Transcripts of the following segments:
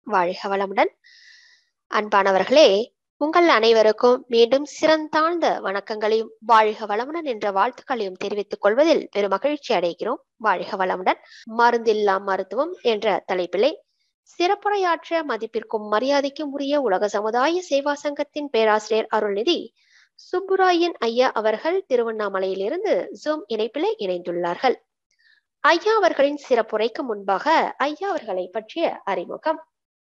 வாழ்க வளமுடன் அன்பானவர்களே உங்கள் அனைவருக்கும் மீண்டும் சிறந்தாழ்ந்த வணக்கங்களையும் வாழ்க வளமுடன் என்ற வாழ்த்துக்களையும் தெரிவித்துக் கொள்வதில் பெரும் மகிழ்ச்சி அடைகிறோம் வாழ்க வளமுடன் மருந்தில்லா மருத்துவம் என்ற தலைப்பிலே சிறப்புரையாற்ற மதிப்பிற்கும் மரியாதைக்கும் உரிய உலக சமுதாய சேவா சங்கத்தின் பேராசிரியர் அருள்நிதி சுப்புராயன் ஐயா அவர்கள் திருவண்ணாமலையிலிருந்து ஜூம் இணைப்பிலே இணைந்துள்ளார்கள் ஐயா அவர்களின் சிறப்புரைக்கு முன்பாக ஐயா அவர்களை பற்றிய அறிமுகம்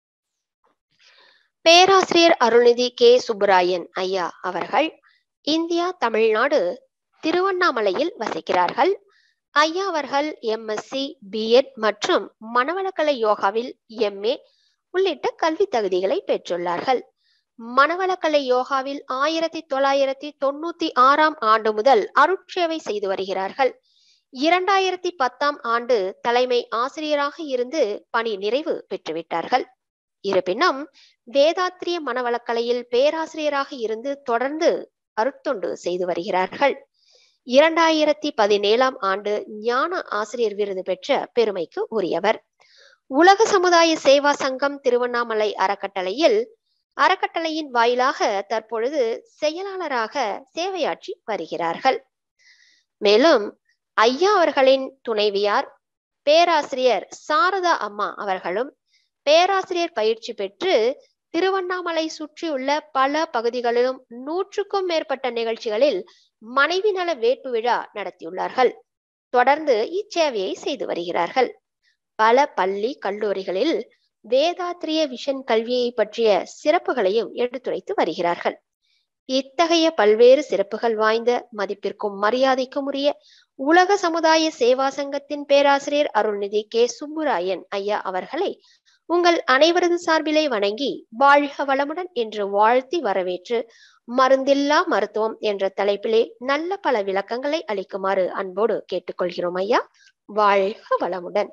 பேராசிரியர் அருள்நிதி கே சுப்புராயன் ஐயா அவர்கள் இந்தியா தமிழ்நாடு திருவண்ணாமலையில் வசிக்கிறார்கள் ஐயா அவர்கள் எம்எஸ்சி பிஎட் மற்றும் மனவளக்கலை யோகாவில் எம்ஏ உள்ளிட்ட கல்வி தகுதிகளை பெற்றுள்ளார்கள் மனவளக்கலை யோகாவில் ஆயிரத்தி தொள்ளாயிரத்தி தொண்ணூத்தி ஆறாம் ஆண்டு முதல் அருட்சேவை செய்து வருகிறார்கள் இரண்டாயிரத்தி பத்தாம் ஆண்டு தலைமை ஆசிரியராக இருந்து பணி நிறைவு பெற்றுவிட்டார்கள் இருப்பினும் வேதாத்திரிய மனவளக்கலையில் பேராசிரியராக இருந்து தொடர்ந்து அருட்தொண்டு செய்து வருகிறார்கள் இரண்டாயிரத்தி பதினேழாம் ஆண்டு ஞான ஆசிரியர் விருது பெற்ற பெருமைக்கு உரியவர் உலக சமுதாய சேவா சங்கம் திருவண்ணாமலை அறக்கட்டளையில் அறக்கட்டளையின் வாயிலாக தற்பொழுது செயலாளராக சேவையாற்றி வருகிறார்கள் மேலும் ஐயா அவர்களின் துணைவியார் பேராசிரியர் சாரதா அம்மா அவர்களும் பேராசிரியர் பயிற்சி பெற்று திருவண்ணாமலை சுற்றியுள்ள பல பகுதிகளிலும் நூற்றுக்கும் மேற்பட்ட நிகழ்ச்சிகளில் மனைவி நல வேட்பு விழா நடத்தியுள்ளார்கள் தொடர்ந்து இச்சேவையை செய்து வருகிறார்கள் பல பள்ளி கல்லூரிகளில் வேதாத்திரிய விஷன் கல்வியை பற்றிய சிறப்புகளையும் எடுத்துரைத்து வருகிறார்கள் இத்தகைய பல்வேறு சிறப்புகள் வாய்ந்த மதிப்பிற்கும் மரியாதைக்கும் உரிய உலக சமுதாய சேவா சங்கத்தின் பேராசிரியர் அருள்நிதி கே சுப்புராயன் ஐயா அவர்களை உங்கள் அனைவரது சார்பிலே வணங்கி வாழ்க வளமுடன் என்று வாழ்த்தி வரவேற்று மருந்தில்லா மருத்துவம் என்ற தலைப்பிலே நல்ல பல விளக்கங்களை அளிக்குமாறு அன்போடு கேட்டுக்கொள்கிறோம் ஐயா வாழ்க வளமுடன்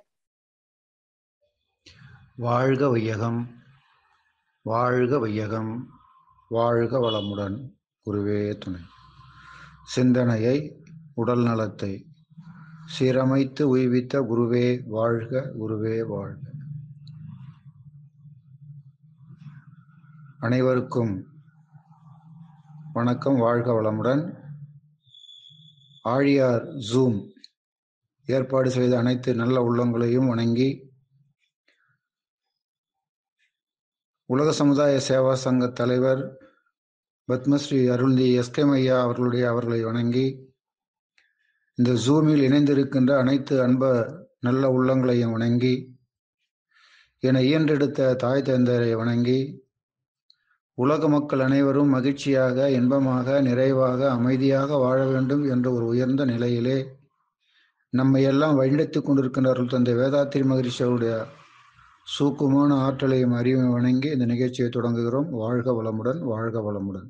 வாழ்க வையகம் வாழ்க வையகம் வாழ்க வளமுடன் குருவே துணை சிந்தனையை உடல் நலத்தை சீரமைத்து உய்வித்த குருவே வாழ்க குருவே வாழ்க அனைவருக்கும் வணக்கம் வாழ்க வளமுடன் ஆழியார் ஜூம் ஏற்பாடு செய்த அனைத்து நல்ல உள்ளங்களையும் வணங்கி உலக சமுதாய சேவா சங்க தலைவர் பத்மஸ்ரீ அருள்தி எஸ்கே ஐயா அவர்களுடைய அவர்களை வணங்கி இந்த ஜூமில் இணைந்திருக்கின்ற அனைத்து அன்ப நல்ல உள்ளங்களையும் வணங்கி என இயன்றெடுத்த தாய் தந்தையரை வணங்கி உலக மக்கள் அனைவரும் மகிழ்ச்சியாக இன்பமாக நிறைவாக அமைதியாக வாழ வேண்டும் என்ற ஒரு உயர்ந்த நிலையிலே நம்மை எல்லாம் வழிநடத்தி கொண்டிருக்கின்ற அருள் தந்தை வேதாத்திரி மகிழ்ச்சி அவருடைய சூக்குமான ஆற்றலையும் அறிவையும் வணங்கி இந்த நிகழ்ச்சியை தொடங்குகிறோம் வாழ்க வளமுடன் வாழ்க வளமுடன்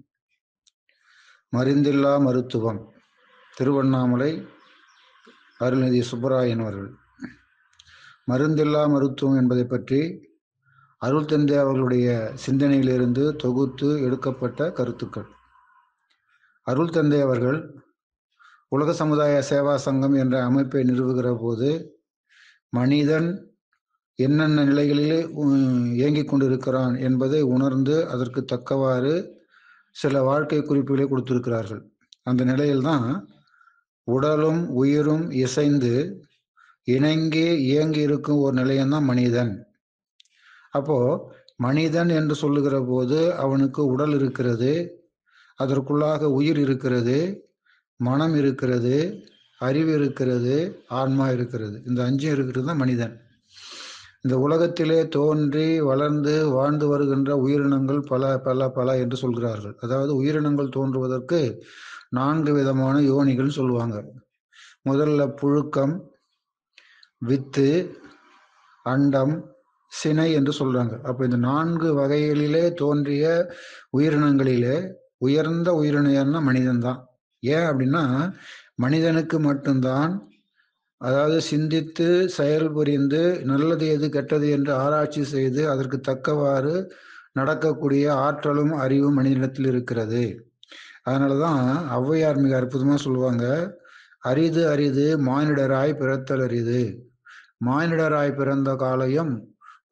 மருந்தில்லா மருத்துவம் திருவண்ணாமலை அருள்நிதி சுப்பராயன் அவர்கள் மருந்தில்லா மருத்துவம் என்பதை பற்றி அருள் தந்தை அவர்களுடைய சிந்தனையிலிருந்து தொகுத்து எடுக்கப்பட்ட கருத்துக்கள் அருள் தந்தை அவர்கள் உலக சமுதாய சேவா சங்கம் என்ற அமைப்பை நிறுவுகிற போது மனிதன் என்னென்ன நிலைகளிலே இயங்கிக் கொண்டிருக்கிறான் என்பதை உணர்ந்து அதற்கு தக்கவாறு சில வாழ்க்கை குறிப்புகளை கொடுத்திருக்கிறார்கள் அந்த நிலையில்தான் உடலும் உயிரும் இசைந்து இணங்கி இயங்கி இருக்கும் ஒரு நிலையம்தான் மனிதன் அப்போ மனிதன் என்று சொல்லுகிற போது அவனுக்கு உடல் இருக்கிறது அதற்குள்ளாக உயிர் இருக்கிறது மனம் இருக்கிறது அறிவு இருக்கிறது ஆன்மா இருக்கிறது இந்த அஞ்சும் இருக்கிறது தான் மனிதன் இந்த உலகத்திலே தோன்றி வளர்ந்து வாழ்ந்து வருகின்ற உயிரினங்கள் பல பல பல என்று சொல்கிறார்கள் அதாவது உயிரினங்கள் தோன்றுவதற்கு நான்கு விதமான யோனிகள் சொல்லுவாங்க முதல்ல புழுக்கம் வித்து அண்டம் சினை என்று சொல்றாங்க அப்ப இந்த நான்கு வகைகளிலே தோன்றிய உயிரினங்களிலே உயர்ந்த உயிரினம்னா மனிதன் தான் ஏன் அப்படின்னா மனிதனுக்கு மட்டும்தான் அதாவது சிந்தித்து செயல் புரிந்து நல்லது எது கெட்டது என்று ஆராய்ச்சி செய்து அதற்கு தக்கவாறு நடக்கக்கூடிய ஆற்றலும் அறிவும் மனிதனிடத்தில் இருக்கிறது அதனாலதான் ஔவையார் மிக அற்புதமா சொல்லுவாங்க அரிது அரிது மானிடராய் பிறத்தல் அரிது மானிடராய் பிறந்த காலையும்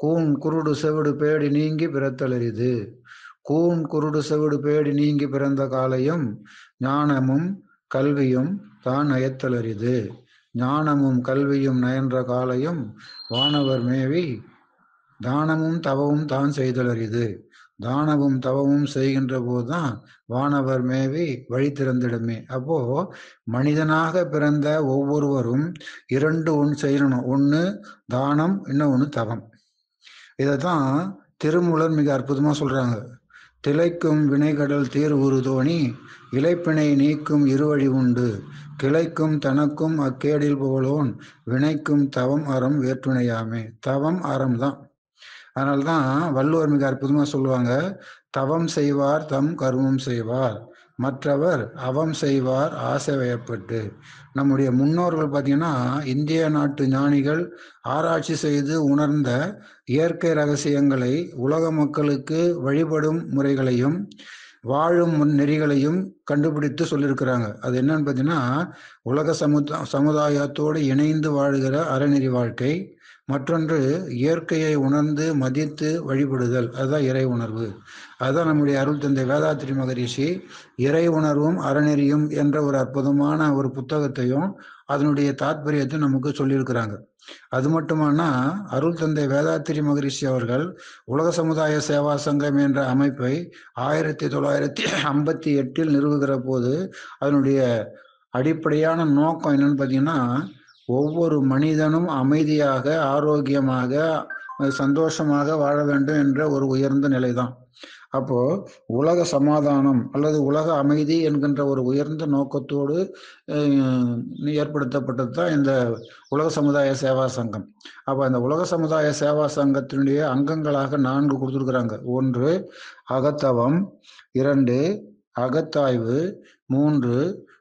கூன் குருடு செவிடு பேடி நீங்கி பிறத்தலரிது கூன் குருடு செவிடு பேடி நீங்கி பிறந்த காலையும் ஞானமும் கல்வியும் தான் நயத்தலரிது ஞானமும் கல்வியும் நயன்ற காலையும் வானவர் மேவி தானமும் தவமும் தான் செய்தலரிது தானமும் தவமும் செய்கின்ற போதுதான் வானவர் மேவி வழி திறந்திடுமே அப்போ மனிதனாக பிறந்த ஒவ்வொருவரும் இரண்டு ஒன்று செய்யணும் ஒன்று தானம் இன்னொன்று தவம் இதைத்தான் திருமூலர் மிக அற்புதமா சொல்றாங்க திளைக்கும் வினைகடல் தீர் உரு தோணி இலைப்பினை நீக்கும் இருவழி உண்டு கிளைக்கும் தனக்கும் அக்கேடில் புகழோன் வினைக்கும் தவம் அறம் வேற்றுணையாமே தவம் அறம் தான் அதனால்தான் வள்ளுவர் மிக அற்புதமா சொல்லுவாங்க தவம் செய்வார் தம் கர்மம் செய்வார் மற்றவர் அவம் செய்வார் ஆசை வயப்பட்டு நம்முடைய முன்னோர்கள் பார்த்தீங்கன்னா இந்திய நாட்டு ஞானிகள் ஆராய்ச்சி செய்து உணர்ந்த இயற்கை ரகசியங்களை உலக மக்களுக்கு வழிபடும் முறைகளையும் வாழும் முன் நெறிகளையும் கண்டுபிடித்து சொல்லியிருக்கிறாங்க அது என்னன்னு பார்த்தீங்கன்னா உலக சமுதா சமுதாயத்தோடு இணைந்து வாழுகிற அறநெறி வாழ்க்கை மற்றொன்று இயற்கையை உணர்ந்து மதித்து வழிபடுதல் அதுதான் இறை உணர்வு அதுதான் நம்முடைய அருள் தந்தை வேதாத்திரி மகரிஷி இறை உணர்வும் அறநெறியும் என்ற ஒரு அற்புதமான ஒரு புத்தகத்தையும் அதனுடைய தாத்பரியத்தையும் நமக்கு சொல்லியிருக்கிறாங்க அது மட்டுமானா அருள் தந்தை வேதாத்திரி மகரிஷி அவர்கள் உலக சமுதாய சேவா சங்கம் என்ற அமைப்பை ஆயிரத்தி தொள்ளாயிரத்தி ஐம்பத்தி எட்டில் நிறுவுகிற போது அதனுடைய அடிப்படையான நோக்கம் என்னன்னு பார்த்தீங்கன்னா ஒவ்வொரு மனிதனும் அமைதியாக ஆரோக்கியமாக சந்தோஷமாக வாழ வேண்டும் என்ற ஒரு உயர்ந்த நிலைதான் அப்போ உலக சமாதானம் அல்லது உலக அமைதி என்கின்ற ஒரு உயர்ந்த நோக்கத்தோடு ஏற்படுத்தப்பட்டது தான் இந்த உலக சமுதாய சேவா சங்கம் அப்போ இந்த உலக சமுதாய சேவா சங்கத்தினுடைய அங்கங்களாக நான்கு கொடுத்துருக்குறாங்க ஒன்று அகத்தவம் இரண்டு அகத்தாய்வு மூன்று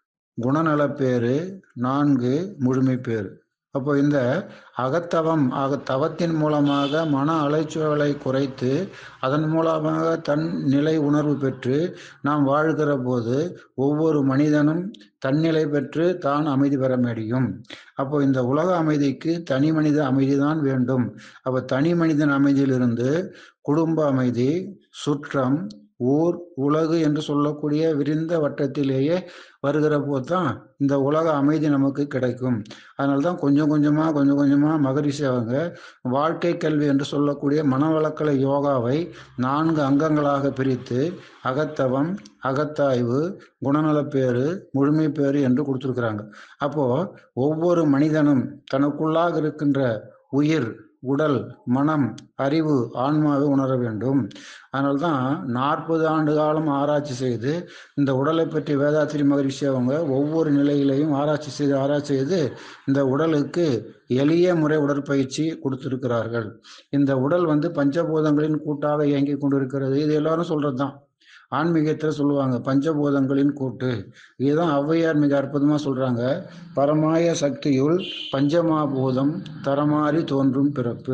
குணநலப்பேறு நான்கு முழுமைப்பேறு அப்போ இந்த அகத்தவம் அக தவத்தின் மூலமாக மன அலைச்சூழலை குறைத்து அதன் மூலமாக தன் நிலை உணர்வு பெற்று நாம் வாழ்கிற போது ஒவ்வொரு மனிதனும் தன்னிலை பெற்று தான் அமைதி பெற முடியும் அப்போ இந்த உலக அமைதிக்கு தனி மனித அமைதி தான் வேண்டும் அப்போ தனி மனிதன் அமைதியிலிருந்து குடும்ப அமைதி சுற்றம் ஊர் உலகு என்று சொல்லக்கூடிய விரிந்த வட்டத்திலேயே வருகிற போது தான் இந்த உலக அமைதி நமக்கு கிடைக்கும் அதனால தான் கொஞ்சம் கொஞ்சமாக கொஞ்சம் கொஞ்சமாக மகரிஷி அவங்க வாழ்க்கை கல்வி என்று சொல்லக்கூடிய மனவளக்கலை யோகாவை நான்கு அங்கங்களாக பிரித்து அகத்தவம் அகத்தாய்வு குணநலப்பேறு முழுமைப்பேறு என்று கொடுத்துருக்குறாங்க அப்போ ஒவ்வொரு மனிதனும் தனக்குள்ளாக இருக்கின்ற உயிர் உடல் மனம் அறிவு ஆன்மாவை உணர வேண்டும் அதனால்தான் நாற்பது ஆண்டு காலம் ஆராய்ச்சி செய்து இந்த உடலை பற்றி வேதாத்திரி மகரிஷி அவங்க ஒவ்வொரு நிலையிலையும் ஆராய்ச்சி செய்து ஆராய்ச்சி செய்து இந்த உடலுக்கு எளிய முறை உடற்பயிற்சி கொடுத்திருக்கிறார்கள் இந்த உடல் வந்து பஞ்சபூதங்களின் கூட்டாக இயங்கி கொண்டிருக்கிறது இது எல்லாரும் சொல்றது தான் ஆன்மீகத்தில் சொல்லுவாங்க பஞ்சபூதங்களின் கூட்டு இதுதான் ஔவையார் மிக அற்புதமாக சொல்கிறாங்க பரமாய சக்தியுள் பஞ்சமாபூதம் தரமாறி தோன்றும் பிறப்பு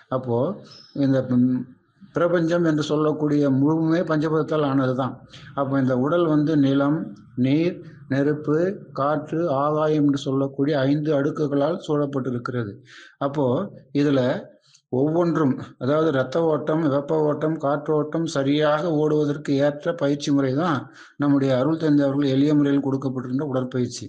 அப்போது இந்த பிரபஞ்சம் என்று சொல்லக்கூடிய முழுமே பஞ்சபூதத்தால் ஆனது தான் அப்போ இந்த உடல் வந்து நிலம் நீர் நெருப்பு காற்று ஆகாயம் என்று சொல்லக்கூடிய ஐந்து அடுக்குகளால் சூழப்பட்டிருக்கிறது அப்போது இதில் ஒவ்வொன்றும் அதாவது இரத்த ஓட்டம் வெப்ப ஓட்டம் காற்று ஓட்டம் சரியாக ஓடுவதற்கு ஏற்ற பயிற்சி முறை தான் நம்முடைய அருள் தந்தை எளிய முறையில் கொடுக்கப்பட்டிருந்த உடற்பயிற்சி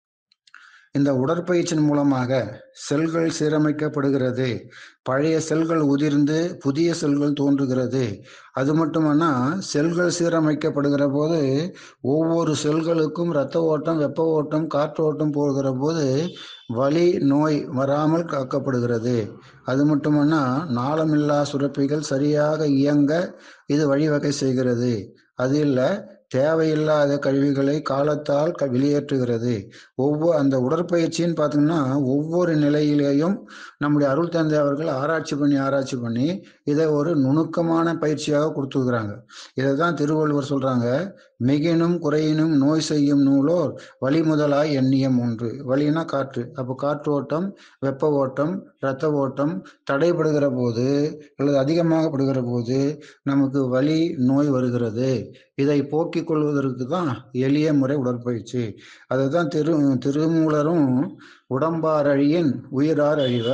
இந்த உடற்பயிற்சியின் மூலமாக செல்கள் சீரமைக்கப்படுகிறது பழைய செல்கள் உதிர்ந்து புதிய செல்கள் தோன்றுகிறது அது மட்டுமன்னா செல்கள் சீரமைக்கப்படுகிற போது ஒவ்வொரு செல்களுக்கும் இரத்த ஓட்டம் வெப்ப ஓட்டம் காற்று ஓட்டம் போகிற போது வலி நோய் வராமல் காக்கப்படுகிறது அது மட்டுமன்னா நாளமில்லா சுரப்பிகள் சரியாக இயங்க இது வழிவகை செய்கிறது அது இல்லை தேவையில்லாத கழிவுகளை காலத்தால் க வெளியேற்றுகிறது ஒவ்வொரு அந்த உடற்பயிற்சின்னு பார்த்தீங்கன்னா ஒவ்வொரு நிலையிலேயும் நம்முடைய அருள் தந்தை அவர்கள் ஆராய்ச்சி பண்ணி ஆராய்ச்சி பண்ணி இதை ஒரு நுணுக்கமான பயிற்சியாக கொடுத்துருக்குறாங்க இதை தான் திருவள்ளுவர் சொல்றாங்க மிகினும் குறையினும் நோய் செய்யும் நூலோர் வழி முதலாய் எண்ணியம் ஒன்று வழினா காற்று அப்போ காற்று ஓட்டம் வெப்ப ஓட்டம் இரத்த ஓட்டம் தடைபடுகிற போது அல்லது அதிகமாக படுகிற போது நமக்கு வலி நோய் வருகிறது இதை போக்கிக் கொள்வதற்கு தான் எளிய முறை உடற்பயிற்சி அதை தான் திரு திருமூலரும் உடம்பார் அழியின் உயிரார் அழிவர்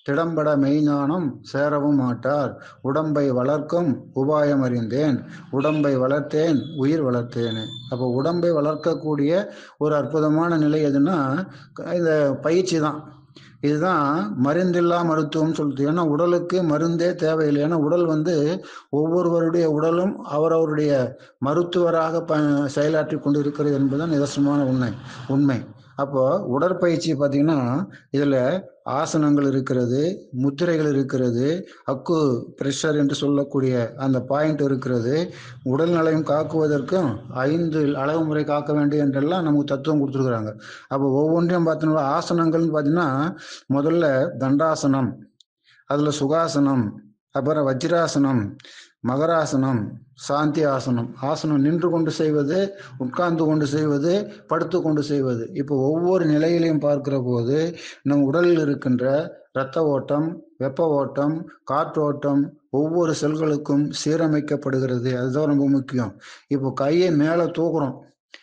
திடம்பட மெய்ஞானம் சேரவும் மாட்டார் உடம்பை வளர்க்கும் உபாயம் அறிந்தேன் உடம்பை வளர்த்தேன் உயிர் வளர்த்தேன் அப்போ உடம்பை வளர்க்கக்கூடிய ஒரு அற்புதமான நிலை எதுன்னா இந்த பயிற்சி தான் இதுதான் மருந்தில்லா மருத்துவம் சொல்லுது ஏன்னா உடலுக்கு மருந்தே தேவையில்லை ஏன்னா உடல் வந்து ஒவ்வொருவருடைய உடலும் அவரவருடைய மருத்துவராக ப செயலாற்றி கொண்டு இருக்கிறது என்பதுதான் நிதர்சனமான உண்மை உண்மை அப்போ உடற்பயிற்சி பார்த்தீங்கன்னா இதில் ஆசனங்கள் இருக்கிறது முத்திரைகள் இருக்கிறது அக்கு ப்ரெஷர் என்று சொல்லக்கூடிய அந்த பாயிண்ட் இருக்கிறது உடல் நலம் காக்குவதற்கும் ஐந்து அளவு முறை காக்க வேண்டும் என்றெல்லாம் நமக்கு தத்துவம் கொடுத்துருக்குறாங்க அப்போ ஒவ்வொன்றையும் பார்த்தோம்னா ஆசனங்கள்னு பார்த்தீங்கன்னா முதல்ல தண்டாசனம் அதில் சுகாசனம் அப்புறம் வஜ்ராசனம் மகராசனம் சாந்தி ஆசனம் ஆசனம் நின்று கொண்டு செய்வது உட்கார்ந்து கொண்டு செய்வது படுத்து கொண்டு செய்வது இப்போ ஒவ்வொரு நிலையிலையும் பார்க்கிற போது நம் உடலில் இருக்கின்ற இரத்த ஓட்டம் வெப்ப ஓட்டம் காற்று ஓட்டம் ஒவ்வொரு செல்களுக்கும் சீரமைக்கப்படுகிறது அதுதான் ரொம்ப முக்கியம் இப்போ கையை மேலே தூக்குறோம்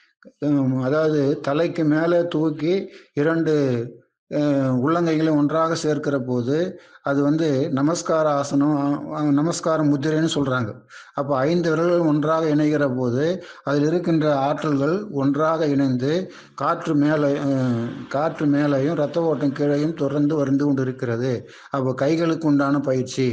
அதாவது தலைக்கு மேலே தூக்கி இரண்டு உள்ளங்கைகளை ஒன்றாக சேர்க்கிற போது அது வந்து நமஸ்கார ஆசனம் நமஸ்கார முத்திரைன்னு சொல்கிறாங்க அப்போ ஐந்து விரல்கள் ஒன்றாக இணைகிற போது அதில் இருக்கின்ற ஆற்றல்கள் ஒன்றாக இணைந்து காற்று மேலே காற்று மேலேயும் இரத்த ஓட்டம் கீழையும் தொடர்ந்து வந்து கொண்டு இருக்கிறது அப்போ கைகளுக்கு உண்டான பயிற்சி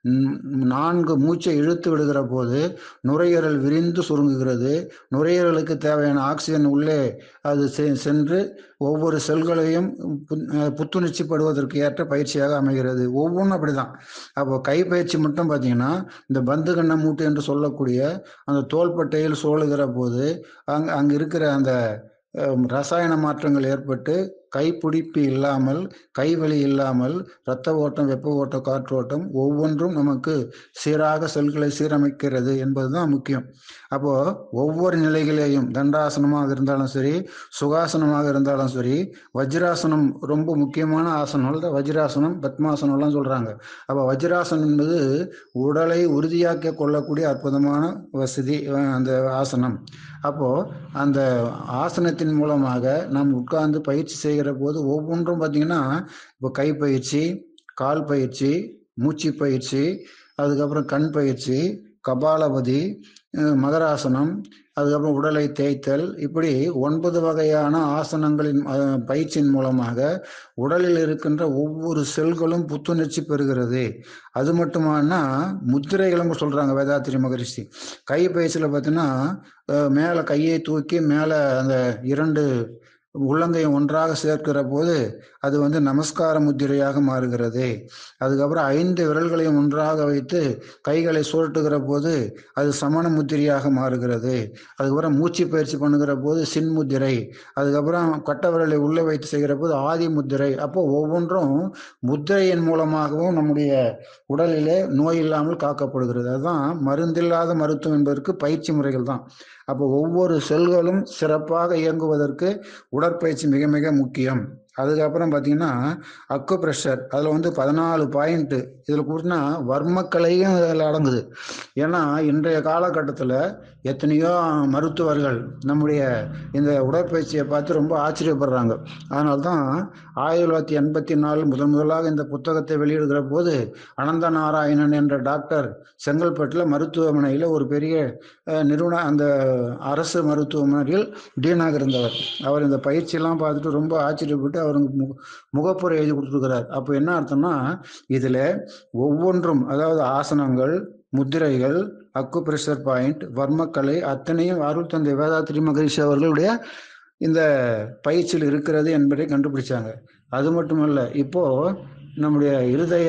நான்கு மூச்சை இழுத்து விடுகிற போது நுரையீரல் விரிந்து சுருங்குகிறது நுரையீரலுக்கு தேவையான ஆக்சிஜன் உள்ளே அது சென்று ஒவ்வொரு செல்களையும் புத்துணர்ச்சி படுவதற்கு ஏற்ற பயிற்சியாக அமைகிறது ஒவ்வொன்றும் அப்படிதான் அப்போ கை பயிற்சி மட்டும் பார்த்தீங்கன்னா இந்த பந்து கண்ண மூட்டு என்று சொல்லக்கூடிய அந்த தோள்பட்டையில் சோழுகிற போது அங் அங்கே இருக்கிற அந்த ரசாயன மாற்றங்கள் ஏற்பட்டு கைப்பிடிப்பு இல்லாமல் கைவலி இல்லாமல் இரத்த ஓட்டம் வெப்ப ஓட்டம் காற்று ஓட்டம் ஒவ்வொன்றும் நமக்கு சீராக செல்களை சீரமைக்கிறது என்பதுதான் முக்கியம் அப்போ ஒவ்வொரு நிலைகளையும் தண்டாசனமாக இருந்தாலும் சரி சுகாசனமாக இருந்தாலும் சரி வஜ்ராசனம் ரொம்ப முக்கியமான ஆசனம் வஜ்ராசனம் பத்மாசனம்லாம் சொல்றாங்க அப்போ வஜ்ராசனம் என்பது உடலை உறுதியாக்க கொள்ளக்கூடிய அற்புதமான வசதி அந்த ஆசனம் அப்போ அந்த ஆசனத்தின் மூலமாக நாம் உட்கார்ந்து பயிற்சி செய்கிற போது ஒவ்வொன்றும் பார்த்தீங்கன்னா இப்போ கை பயிற்சி கால் பயிற்சி மூச்சு பயிற்சி அதுக்கப்புறம் கண் பயிற்சி கபாலபதி மகராசனம் அதுக்கப்புறம் உடலை தேய்த்தல் இப்படி ஒன்பது வகையான ஆசனங்களின் பயிற்சியின் மூலமாக உடலில் இருக்கின்ற ஒவ்வொரு செல்களும் புத்துணர்ச்சி பெறுகிறது அது மட்டுமானா முத்திரைகளும் சொல்றாங்க வேதாத்திரி மகரிஷி கை பயிற்சியில் பார்த்தீங்கன்னா மேலே கையை தூக்கி மேலே அந்த இரண்டு உள்ளங்கையை ஒன்றாக சேர்க்கிற போது அது வந்து நமஸ்கார முத்திரையாக மாறுகிறது அதுக்கப்புறம் ஐந்து விரல்களையும் ஒன்றாக வைத்து கைகளை சுழட்டுகிற போது அது சமண முத்திரையாக மாறுகிறது அதுக்கப்புறம் மூச்சு பயிற்சி பண்ணுகிற போது சின்முத்திரை அதுக்கப்புறம் கட்ட விரலை உள்ளே வைத்து செய்கிற போது ஆதி முத்திரை அப்போ ஒவ்வொன்றும் முத்திரையின் மூலமாகவும் நம்முடைய உடலிலே நோய் இல்லாமல் காக்கப்படுகிறது அதுதான் மருந்தில்லாத மருத்துவம் என்பதற்கு பயிற்சி முறைகள் தான் அப்போ ஒவ்வொரு செல்களும் சிறப்பாக இயங்குவதற்கு உடற்பயிற்சி மிக மிக முக்கியம் அதுக்கப்புறம் பார்த்தீங்கன்னா அக்கு ப்ரெஷர் அதில் வந்து பதினாலு பாயிண்ட்டு இதில் கூட்டினா வர்மக்கலையும் அதில் அடங்குது ஏன்னா இன்றைய காலகட்டத்தில் எத்தனையோ மருத்துவர்கள் நம்முடைய இந்த உடற்பயிற்சியை பார்த்து ரொம்ப ஆச்சரியப்படுறாங்க அதனால தான் ஆயிரத்தி தொள்ளாயிரத்தி எண்பத்தி நாலு முதன் முதலாக இந்த புத்தகத்தை வெளியிடுகிற போது அனந்த நாராயணன் என்ற டாக்டர் செங்கல்பட்டில் மருத்துவமனையில் ஒரு பெரிய நிறுவன அந்த அரசு மருத்துவமனையில் டீனாக இருந்தவர் அவர் இந்த பயிற்சியெல்லாம் பார்த்துட்டு ரொம்ப ஆச்சரியப்பட்டு அவருக்கு மு முகப்புரை எழுதி கொடுத்துருக்கிறார் அப்போ என்ன அர்த்தம்னா இதில் ஒவ்வொன்றும் அதாவது ஆசனங்கள் முத்திரைகள் அக்கு பிரஷர் பாயிண்ட் வர்மக்கலை அத்தனையும் அருள் தந்தை வேதாத்திரி மகரிஷி அவர்களுடைய இந்த பயிற்சியில் இருக்கிறது என்பதை கண்டுபிடிச்சாங்க அது மட்டுமல்ல இப்போ நம்முடைய இருதய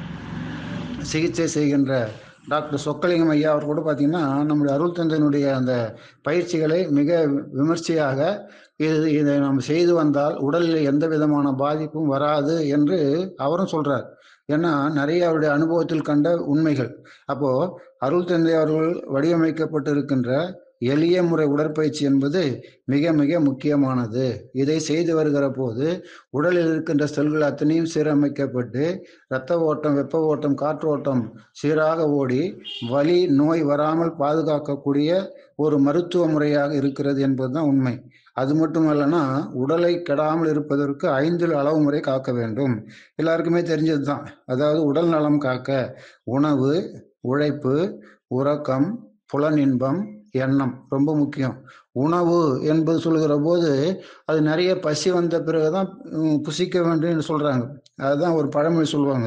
சிகிச்சை செய்கின்ற டாக்டர் சொக்கலிங்கம் ஐயா அவர் கூட பார்த்தீங்கன்னா நம்முடைய அருள் தந்தையினுடைய அந்த பயிற்சிகளை மிக விமர்சையாக இது இதை நாம் செய்து வந்தால் உடலில் எந்த விதமான பாதிப்பும் வராது என்று அவரும் சொல்றார் ஏன்னா நிறைய அவருடைய அனுபவத்தில் கண்ட உண்மைகள் அப்போ அருள் தந்தை அவர்கள் வடிவமைக்கப்பட்டிருக்கின்ற எளிய முறை உடற்பயிற்சி என்பது மிக மிக முக்கியமானது இதை செய்து வருகிற போது உடலில் இருக்கின்ற செல்கள் அத்தனையும் சீரமைக்கப்பட்டு இரத்த ஓட்டம் வெப்ப ஓட்டம் காற்று ஓட்டம் சீராக ஓடி வலி நோய் வராமல் பாதுகாக்கக்கூடிய ஒரு மருத்துவ முறையாக இருக்கிறது என்பதுதான் உண்மை அது மட்டும் இல்லைன்னா உடலை கெடாமல் இருப்பதற்கு ஐந்து அளவு முறை காக்க வேண்டும் எல்லாருக்குமே தெரிஞ்சது தான் அதாவது உடல் நலம் காக்க உணவு உழைப்பு உறக்கம் புலனின்பம் எண்ணம் ரொம்ப முக்கியம் உணவு என்பது சொல்லுகிற போது அது நிறைய பசி வந்த பிறகுதான் உம், புசிக்க வேண்டும் என்று சொல்றாங்க அதுதான் ஒரு பழமொழி சொல்லுவாங்க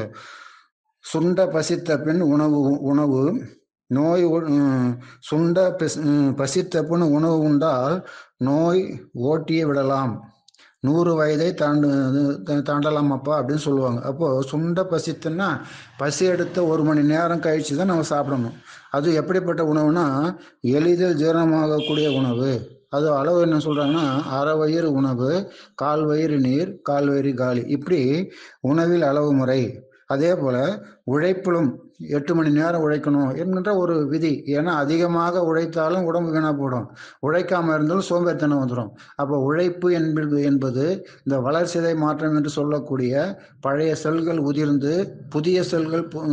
சுண்ட பசித்த பின் உணவு உணவு நோய் உ- உம், சுண்ட பசி- உம், பசித்த பின் உணவு உண்டால் நோய் ஓட்டியே விடலாம் நூறு வயதை தாண்டு தா- தாண்டலாமாப்பா அப்படின்னு சொல்லுவாங்க அப்போ சுண்ட பசித்துன்னா பசி எடுத்த ஒரு மணி நேரம் கழிச்சு தான் நம்ம சாப்பிடணும் அது எப்படிப்பட்ட உணவுனா எளிதில் ஜீரணமாகக்கூடிய உணவு அது அளவு என்ன சொல்றாங்கன்னா அரை வயிறு உணவு கால் வயிறு நீர் கால் வயிறு காலி இப்படி உணவில் அளவு முறை அதே போல உழைப்பிலும் எட்டு மணி நேரம் உழைக்கணும் என்கின்ற ஒரு விதி ஏன்னா அதிகமாக உழைத்தாலும் உடம்பு வீணா போடும் உழைக்காம இருந்தாலும் சோம்பேறித்தனம் வந்துடும் அப்போ உழைப்பு என்பது என்பது இந்த வளர்சிதை மாற்றம் என்று சொல்லக்கூடிய பழைய செல்கள் உதிர்ந்து புதிய செல்கள் பு-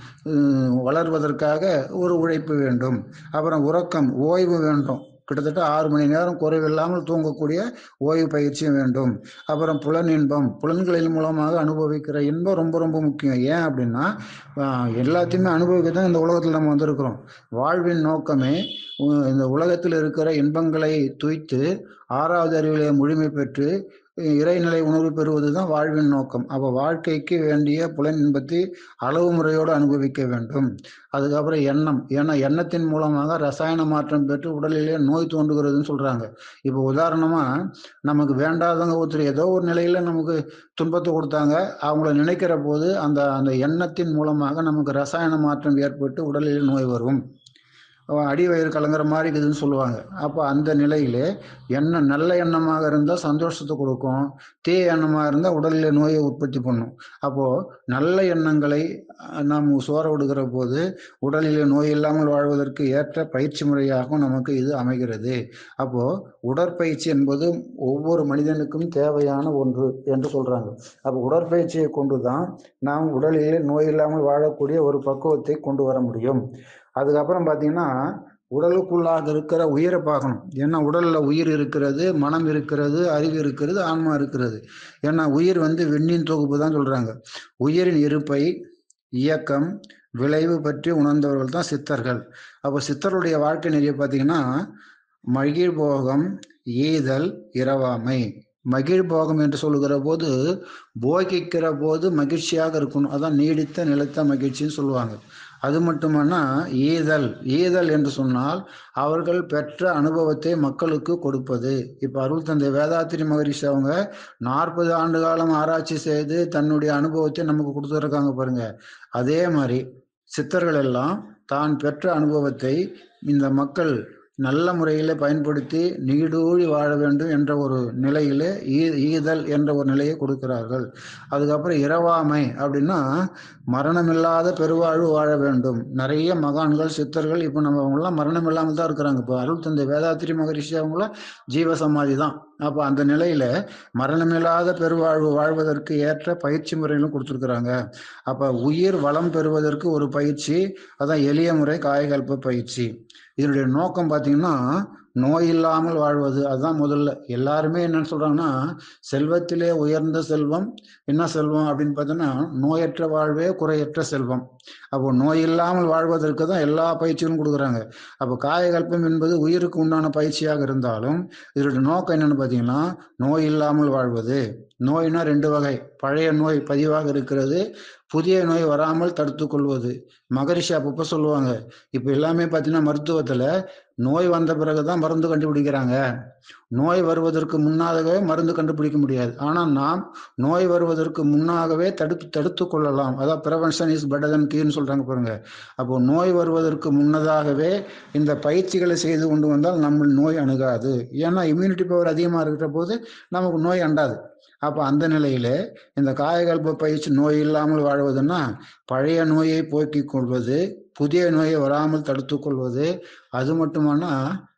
உம், வளர்வதற்காக ஒரு உழைப்பு வேண்டும் அப்புறம் உறக்கம் ஓய்வு வேண்டும் கிட்டத்தட்ட ஆறு மணி நேரம் குறைவில்லாமல் தூங்கக்கூடிய ஓய்வு பயிற்சியும் வேண்டும் அப்புறம் புலன் இன்பம் புலன்களின் மூலமாக அனுபவிக்கிற இன்பம் ரொம்ப ரொம்ப முக்கியம் ஏன் அப்படின்னா ஆஹ், எல்லாத்தையுமே அனுபவிக்க தான் இந்த உலகத்தில் நம்ம வந்திருக்கிறோம் வாழ்வின் நோக்கமே உ- இந்த உலகத்தில் இருக்கிற இன்பங்களை துய்த்து ஆறாவது அறிவிலே முழுமை பெற்று அஹ், இறைநிலை உணர்வு பெறுவது தான் வாழ்வின் நோக்கம் அப்போ வாழ்க்கைக்கு வேண்டிய புலன் இன்பத்தை அளவு முறையோடு அனுபவிக்க வேண்டும் அதுக்கப்புறம் எண்ணம் ஏன்னா எண்ணத்தின் மூலமாக ரசாயன மாற்றம் பெற்று உடலிலே நோய் தோன்றுகிறதுன்னு சொல்றாங்க இப்போ உதாரணமா நமக்கு வேண்டாதவங்க ஒருத்தர் ஏதோ ஒரு நிலையில நமக்கு துன்பத்தை கொடுத்தாங்க அவங்கள நினைக்கிற போது அந்த அந்த எண்ணத்தின் மூலமாக நமக்கு ரசாயன மாற்றம் ஏற்பட்டு உடலில் நோய் வரும் அவன் அடி வயிறு கலங்குற மாதிரி இருக்குதுன்னு சொல்லுவாங்க அப்போ அந்த நிலையிலே எண்ணம் நல்ல எண்ணமாக இருந்தால் சந்தோஷத்தை கொடுக்கும் தீய எண்ணமாக இருந்தால் உடலில் நோயை உற்பத்தி பண்ணும் அப்போது நல்ல எண்ணங்களை அஹ், நாம் சோற விடுகிற போது உடலிலே நோய் இல்லாமல் வாழ்வதற்கு ஏற்ற பயிற்சி முறையாகவும் நமக்கு இது அமைகிறது அப்போது உடற்பயிற்சி என்பது ஒவ்வொரு மனிதனுக்கும் தேவையான ஒன்று என்று சொல்கிறாங்க அப்போ உடற்பயிற்சியை கொண்டு தான் நாம் உடலிலே நோய் இல்லாமல் வாழக்கூடிய ஒரு பக்குவத்தை கொண்டு வர முடியும் அதுக்கப்புறம் பார்த்தீங்கன்னா உடலுக்குள்ளாக இருக்கிற உயிரை பார்க்கணும் ஏன்னா உடல்ல உயிர் இருக்கிறது மனம் இருக்கிறது அறிவு இருக்கிறது ஆன்மா இருக்கிறது ஏன்னா உயிர் வந்து விண்ணின் தொகுப்பு தான் சொல்றாங்க உயிரின் இருப்பை இயக்கம் விளைவு பற்றி உணர்ந்தவர்கள் தான் சித்தர்கள் அப்போ சித்தருடைய வாழ்க்கை நெறிய பார்த்தீங்கன்னா மகிழ்போகம் ஈதல் இரவாமை மகிழ்போகம் என்று சொல்லுகிற போது போகிக்கிற போது மகிழ்ச்சியாக இருக்கணும் அதான் நீடித்த நிலைத்த மகிழ்ச்சின்னு சொல்லுவாங்க அது மட்டுமன்னா ஈதல் ஈதல் என்று சொன்னால் அவர்கள் பெற்ற அனுபவத்தை மக்களுக்கு கொடுப்பது இப்போ அருள் தந்தை வேதாத்திரி மகரிஷி அவங்க நாற்பது ஆண்டு காலம் ஆராய்ச்சி செய்து தன்னுடைய அனுபவத்தை நமக்கு கொடுத்துருக்காங்க பாருங்க அதே மாதிரி சித்தர்கள் எல்லாம் தான் பெற்ற அனுபவத்தை இந்த மக்கள் நல்ல முறையில் பயன்படுத்தி நீடூழி வாழ வேண்டும் என்ற ஒரு நிலையிலே ஈ- ஈதல் என்ற ஒரு நிலையை கொடுக்கிறார்கள் அதுக்கப்புறம் இரவாமை அப்படின்னா மரணமில்லாத பெருவாழ்வு வாழ வேண்டும் நிறைய மகான்கள் சித்தர்கள் இப்போ நம்ம அவங்களாம் மரணம் இல்லாமல் தான் இருக்கிறாங்க இப்போ அருள் தந்தை வேதாத்திரி மகரிஷி அவங்களாம் ஜீவ சமாதி தான் அப்போ அந்த நிலையில மரணமில்லாத பெருவாழ்வு வாழ்வதற்கு ஏற்ற பயிற்சி முறைகளும் கொடுத்துருக்குறாங்க அப்போ உயிர் வளம் பெறுவதற்கு ஒரு பயிற்சி அதான் எளிய முறை காயகல்ப பயிற்சி இதனுடைய நோக்கம் பார்த்தீங்கன்னா நோய் இல்லாமல் வாழ்வது அதுதான் முதல்ல எல்லாருமே என்னன்னு சொல்றாங்கன்னா செல்வத்திலே உயர்ந்த செல்வம் என்ன செல்வம் அப்படின்னு பார்த்தோன்னா நோயற்ற வாழ்வே குறையற்ற செல்வம் அப்போ நோய் இல்லாமல் வாழ்வதற்கு தான் எல்லா பயிற்சிகளும் கொடுக்குறாங்க அப்போ காயகல்பம் என்பது உயிருக்கு உண்டான பயிற்சியாக இருந்தாலும் இதனுடைய நோக்கம் என்னன்னு பார்த்தீங்கன்னா நோய் இல்லாமல் வாழ்வது நோய்னா ரெண்டு வகை பழைய நோய் பதிவாக இருக்கிறது புதிய நோய் வராமல் தடுத்து கொள்வது மகரிஷி அப்பப்போ சொல்லுவாங்க இப்போ எல்லாமே பார்த்தீங்கன்னா மருத்துவத்தில் நோய் வந்த பிறகு தான் மருந்து கண்டுபிடிக்கிறாங்க நோய் வருவதற்கு முன்னாகவே மருந்து கண்டுபிடிக்க முடியாது ஆனால் நாம் நோய் வருவதற்கு முன்னாகவே தடுத்து தடுத்து கொள்ளலாம் அதான் ப்ரிவென்ஷன் இஸ் பெட்டர் தன் கீன்னு சொல்றாங்க பாருங்க அப்போ நோய் வருவதற்கு முன்னதாகவே இந்த பயிற்சிகளை செய்து கொண்டு வந்தால் நம்ம நோய் அணுகாது ஏன்னா இம்யூனிட்டி பவர் அதிகமாக இருக்கிற போது நமக்கு நோய் அண்டாது அப்போ அந்த நிலையிலே இந்த காயகல்ப பயிற்சி நோய் இல்லாமல் வாழ்வதுன்னா பழைய நோயை போக்கிக் கொள்வது புதிய நோயை வராமல் தடுத்து கொள்வது அது மட்டுமானா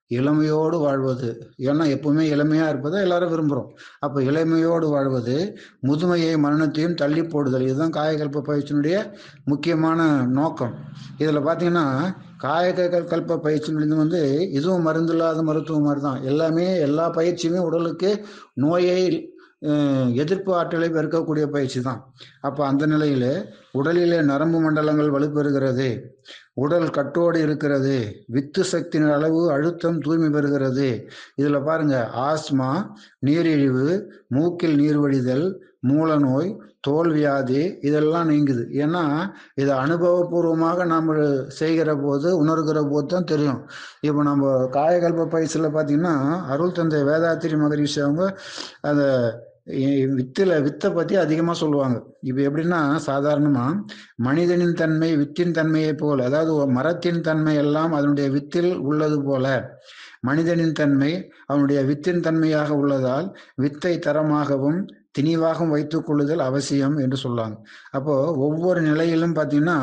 இளமையோடு வாழ்வது ஏன்னா எப்பவுமே இளமையா இருப்பதை எல்லாரும் விரும்புகிறோம் அப்போ இளமையோடு வாழ்வது முதுமையை மரணத்தையும் தள்ளி போடுதல் இதுதான் காயகல்ப பயிற்சியினுடைய முக்கியமான நோக்கம் இதில் பார்த்தீங்கன்னா காயக கல்ப பயிற்சியிலிருந்து வந்து இதுவும் மருந்து இல்லாத மருத்துவம் மாதிரி தான் எல்லாமே எல்லா பயிற்சியுமே உடலுக்கு நோயை எதிர்ப்பு ஆற்றலை பெருக்கக்கூடிய பயிற்சி தான் அப்போ அந்த நிலையில் உடலிலே நரம்பு மண்டலங்கள் வலுப்பெறுகிறது உடல் கட்டோடு இருக்கிறது வித்து சக்தியின் அளவு அழுத்தம் தூய்மை பெறுகிறது இதில் பாருங்க ஆஸ்மா நீரிழிவு மூக்கில் நீர் வடிதல் மூலநோய் தோல் வியாதி இதெல்லாம் நீங்குது ஏன்னா இதை அனுபவபூர்வமாக நாம் செய்கிற போது உணர்கிற போது தான் தெரியும் இப்போ நம்ம காயகல்ப பயிற்சியில் பார்த்தீங்கன்னா அருள் தந்தை வேதாத்திரி மகரிஷி அவங்க அந்த வித்தில் வித்தை பற்றி அதிகமாக சொல்லுவாங்க இப்போ எப்படின்னா சாதாரணமாக மனிதனின் தன்மை வித்தின் தன்மையை போல் அதாவது மரத்தின் தன்மை எல்லாம் அதனுடைய வித்தில் உள்ளது போல மனிதனின் தன்மை அவனுடைய வித்தின் தன்மையாக உள்ளதால் வித்தை தரமாகவும் திணிவாகவும் வைத்துக் கொள்ளுதல் அவசியம் என்று சொல்லுவாங்க அப்போ ஒவ்வொரு நிலையிலும் பார்த்தீங்கன்னா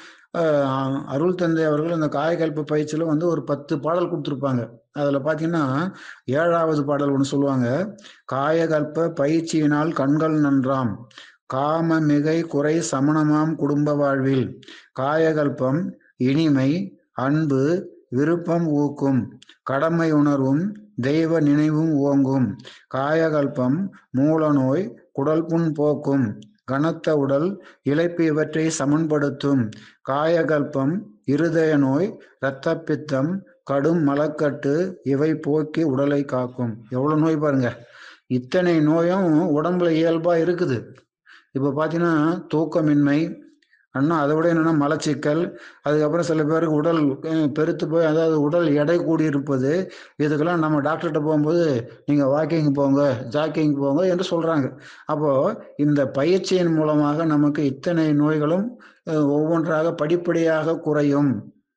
அருள் தந்தை அவர்கள் அந்த காயகல்ப பயிற்சியில் வந்து ஒரு பத்து பாடல் கொடுத்துருப்பாங்க அதில் பார்த்தீங்கன்னா ஏழாவது பாடல் ஒன்று சொல்லுவாங்க காயகல்ப பயிற்சியினால் கண்கள் நன்றாம் காம மிகை குறை சமணமாம் குடும்ப வாழ்வில் காயகல்பம் இனிமை அன்பு விருப்பம் ஊக்கும் கடமை உணர்வும் தெய்வ நினைவும் ஓங்கும் காயகல்பம் மூலநோய் குடல் புண் போக்கும் கனத்த உடல் இழைப்பு இவற்றை சமன்படுத்தும் காயகல்பம் இருதய நோய் இரத்தப்பித்தம் கடும் மலக்கட்டு இவை போக்கி உடலை காக்கும் எவ்வளவு நோய் பாருங்க இத்தனை நோயும் உடம்புல இயல்பா இருக்குது இப்ப பாத்தீங்கன்னா தூக்கமின்மை அண்ணா அதை விட என்னன்னா மலச்சிக்கல் அதுக்கப்புறம் சில பேருக்கு உடல் பெருத்து போய் அதாவது உடல் எடை கூடி இருப்பது இதுக்கெல்லாம் நம்ம டாக்டர்கிட்ட போகும்போது நீங்கள் வாக்கிங் போங்க ஜாக்கிங் போங்க என்று சொல்கிறாங்க அப்போது இந்த பயிற்சியின் மூலமாக நமக்கு இத்தனை நோய்களும் ஒவ்வொன்றாக படிப்படியாக குறையும்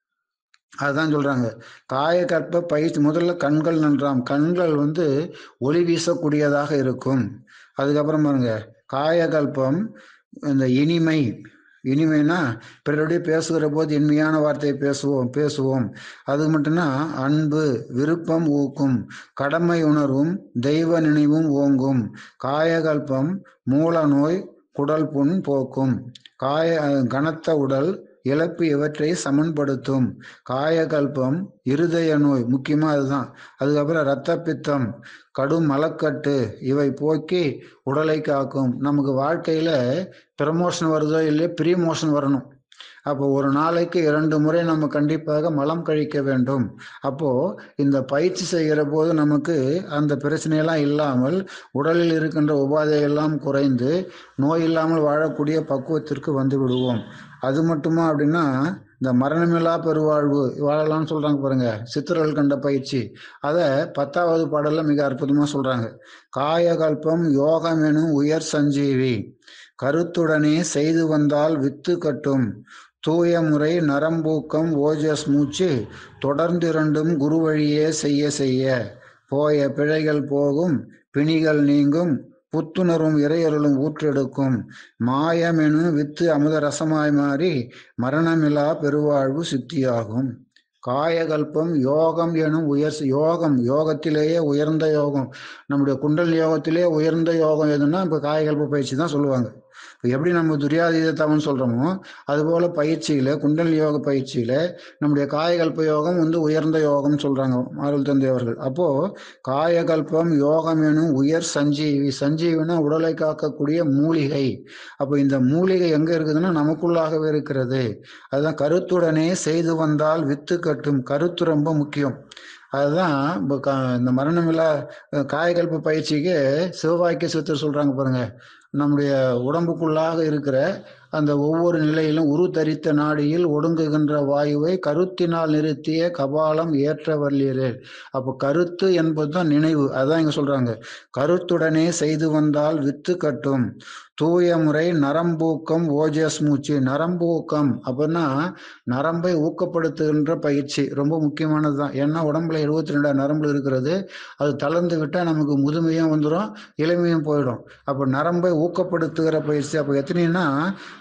அதுதான் சொல்றாங்க காயகற்ப பயிற்சி முதல்ல கண்கள் நன்றாம் கண்கள் வந்து ஒளி வீசக்கூடியதாக இருக்கும் அதுக்கப்புறம் பாருங்க காயகல்பம் இந்த இனிமை இனிமைனா பிறருடைய பேசுகிற போது இனிமையான வார்த்தையை பேசுவோம் பேசுவோம் அது மட்டும்னா அன்பு விருப்பம் ஊக்கும் கடமை உணர்வும் தெய்வ நினைவும் ஓங்கும் காயகல்பம் மூல நோய் குடல் புண் போக்கும் காய கனத்த உடல் இழப்பு இவற்றை சமன்படுத்தும் காயகல்பம் இருதய நோய் முக்கியமாக அதுதான் அதுக்கப்புறம் இரத்த பித்தம் கடும் மலக்கட்டு இவை போக்கி உடலை காக்கும் நமக்கு வாழ்க்கையில் ப்ரமோஷன் வருதோ இல்லையோ ப்ரீமோஷன் வரணும் அப்போ ஒரு நாளைக்கு இரண்டு முறை நம்ம கண்டிப்பாக மலம் கழிக்க வேண்டும் அப்போ இந்த பயிற்சி செய்கிற போது நமக்கு அந்த பிரச்சனையெல்லாம் இல்லாமல் உடலில் இருக்கின்ற உபாதையெல்லாம் குறைந்து நோய் இல்லாமல் வாழக்கூடிய பக்குவத்திற்கு வந்து விடுவோம் அது மட்டுமா அப்படின்னா இந்த மரணமில்லா பெருவாழ்வு வாழலாம்னு சொல்றாங்க பாருங்க சித்திரர்கள் கண்ட பயிற்சி அதை பத்தாவது பாடல்ல மிக அற்புதமா சொல்றாங்க காயகல்பம் யோகம் எனும் உயர் சஞ்சீவி கருத்துடனே செய்து வந்தால் வித்து கட்டும் தூய முறை நரம்பூக்கம் ஓஜஸ் மூச்சு தொடர்ந்து இரண்டும் குரு வழியே செய்ய செய்ய போய பிழைகள் போகும் பிணிகள் நீங்கும் புத்துணர்வும் இறையருளும் ஊற்றெடுக்கும் மாயமெனும் வித்து அமுத ரசமாய் மாறி மரணமில்லா பெருவாழ்வு சித்தியாகும் காயகல்பம் யோகம் எனும் உயர் யோகம் யோகத்திலேயே உயர்ந்த யோகம் நம்முடைய குண்டல் யோகத்திலே உயர்ந்த யோகம் எதுன்னா இப்போ காயகல்ப பயிற்சி தான் சொல்லுவாங்க இப்போ எப்படி நம்ம துரியாதீத தவன் சொல்கிறோமோ அதுபோல் பயிற்சியில் குண்டல் யோக பயிற்சியில் நம்முடைய காயகல்ப யோகம் வந்து உயர்ந்த யோகம் சொல்கிறாங்க அருள் தந்தை அவர்கள் அப்போது காயகல்பம் யோகம் எனும் உயர் சஞ்சீவி சஞ்சீவினா உடலை காக்கக்கூடிய மூலிகை அப்போ இந்த மூலிகை எங்கே இருக்குதுன்னா நமக்குள்ளாகவே இருக்கிறது அதுதான் கருத்துடனே செய்து வந்தால் வித்து கட்டும் கருத்து ரொம்ப முக்கியம் அதுதான் இப்போ க இந்த மரணமில்லா காயகல்ப பயிற்சிக்கு சிவவாக்கிய சித்தர் சொல்கிறாங்க பாருங்க நம்முடைய உடம்புக்குள்ளாக இருக்கிற அந்த ஒவ்வொரு நிலையிலும் உரு தரித்த நாடியில் ஒடுங்குகின்ற வாயுவை கருத்தினால் நிறுத்திய கபாலம் ஏற்ற வல்லீரே அப்போ கருத்து என்பது தான் நினைவு அதான் இங்க சொல்றாங்க கருத்துடனே செய்து வந்தால் வித்து கட்டும் தூய முறை நரம்பூக்கம் ஓஜஸ் மூச்சு நரம்பூக்கம் அப்படின்னா நரம்பை ஊக்கப்படுத்துகின்ற பயிற்சி ரொம்ப முக்கியமானது தான் ஏன்னா உடம்புல எழுபத்தி ரெண்டாயிரம் நரம்பு இருக்கிறது அது தளர்ந்து விட்டால் நமக்கு முதுமையும் வந்துடும் இளமையும் போயிடும் அப்போ நரம்பை ஊக்கப்படுத்துகிற பயிற்சி அப்போ எத்தனைன்னா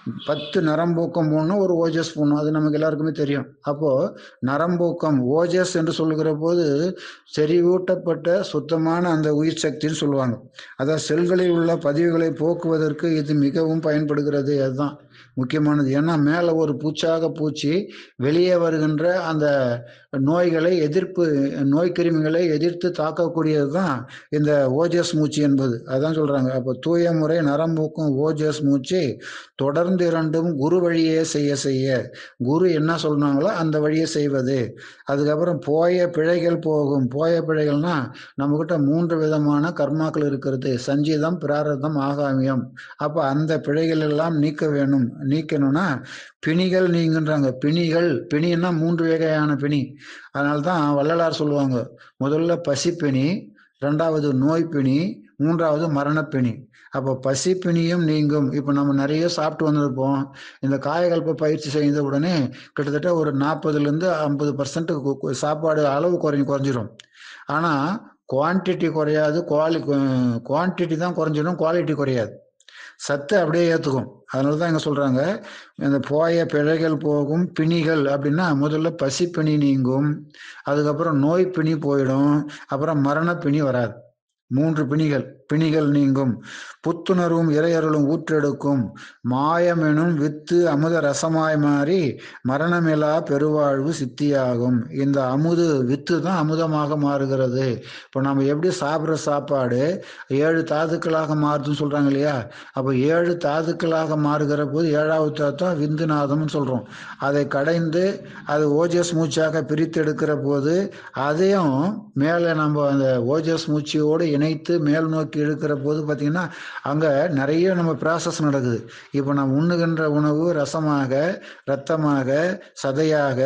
பத்து நரம்பூக்கம் போடணும் ஒரு ஓஜஸ் போடணும் அது நமக்கு எல்லாருக்குமே தெரியும் அப்போ நரம்பூக்கம் ஓஜஸ் என்று சொல்லுகிற போது செறிவூட்டப்பட்ட சுத்தமான அந்த உயிர் சக்தின்னு சொல்லுவாங்க அதாவது செல்களில் உள்ள பதிவுகளை போக்குவதற்கு இது மிகவும் பயன்படுகிறது அதுதான் முக்கியமானது ஏன்னா மேலே ஒரு பூச்சாக பூச்சி வெளியே வருகின்ற அந்த நோய்களை எதிர்ப்பு நோய் கிருமிகளை எதிர்த்து தாக்கக்கூடியது தான் இந்த ஓஜஸ் மூச்சு என்பது அதான் சொல்றாங்க அப்போ தூய முறை நரம்பூக்கும் ஓஜஸ் மூச்சு தொடர்ந்து இரண்டும் குரு வழியே செய்ய செய்ய குரு என்ன சொல்றாங்களோ அந்த வழியே செய்வது அதுக்கப்புறம் போய பிழைகள் போகும் போய பிழைகள்னா நம்மக்கிட்ட மூன்று விதமான கர்மாக்கள் இருக்கிறது சஞ்சீதம் பிராரதம் ஆகாமியம் அப்போ அந்த பிழைகள் எல்லாம் நீக்க வேணும் நீக்கணும்னா பிணிகள் நீங்குன்றாங்க பிணிகள் பிணின்னா மூன்று வகையான பிணி அதனால தான் வள்ளலார் சொல்லுவாங்க முதல்ல பசிப்பிணி ரெண்டாவது நோய் பிணி மூன்றாவது மரணப்பிணி அப்போ பசிப்பிணியும் நீங்கும் இப்போ நம்ம நிறைய சாப்பிட்டு வந்திருப்போம் இந்த காயகல்ப பயிற்சி செய்த உடனே கிட்டத்தட்ட ஒரு நாற்பதுலேருந்து ஐம்பது பர்சன்ட் சாப்பாடு அளவு குறைஞ்சி குறைஞ்சிரும் ஆனால் குவான்டிட்டி குறையாது குவாலி குவான்டிட்டி தான் குறைஞ்சிடும் குவாலிட்டி குறையாது சத்து அப்படியே ஏற்றுக்கும் அதனால தான் இங்கே சொல்கிறாங்க இந்த போய பிழைகள் போகும் பிணிகள் அப்படின்னா முதல்ல பசி பிணி நீங்கும் அதுக்கப்புறம் நோய் பிணி போயிடும் அப்புறம் மரண பிணி வராது மூன்று பிணிகள் பிணிகள் நீங்கும் புத்துணர்வும் இறையருளும் ஊற்றெடுக்கும் மாயமெனும் வித்து அமுத ரசமாய் மாறி மரணமிலா பெருவாழ்வு சித்தியாகும் இந்த அமுது வித்து தான் அமுதமாக மாறுகிறது இப்போ நம்ம எப்படி சாப்பிட்ற சாப்பாடு ஏழு தாதுக்களாக மாறுதுன்னு சொல்றாங்க இல்லையா அப்போ ஏழு தாதுக்களாக மாறுகிற போது ஏழாவது தாத்தம் விந்துநாதம்னு சொல்றோம் அதை கடைந்து அது ஓஜஸ் மூச்சாக பிரித்தெடுக்கிற போது அதையும் மேலே நம்ம அந்த ஓஜஸ் மூச்சியோடு இணைத்து மேல் நோக்கி இழுக்கிற போது பார்த்தீங்கன்னா அங்கே நிறைய நம்ம ப்ராசஸ் நடக்குது இப்போ நம்ம உண்ணுகின்ற உணவு ரசமாக இரத்தமாக சதையாக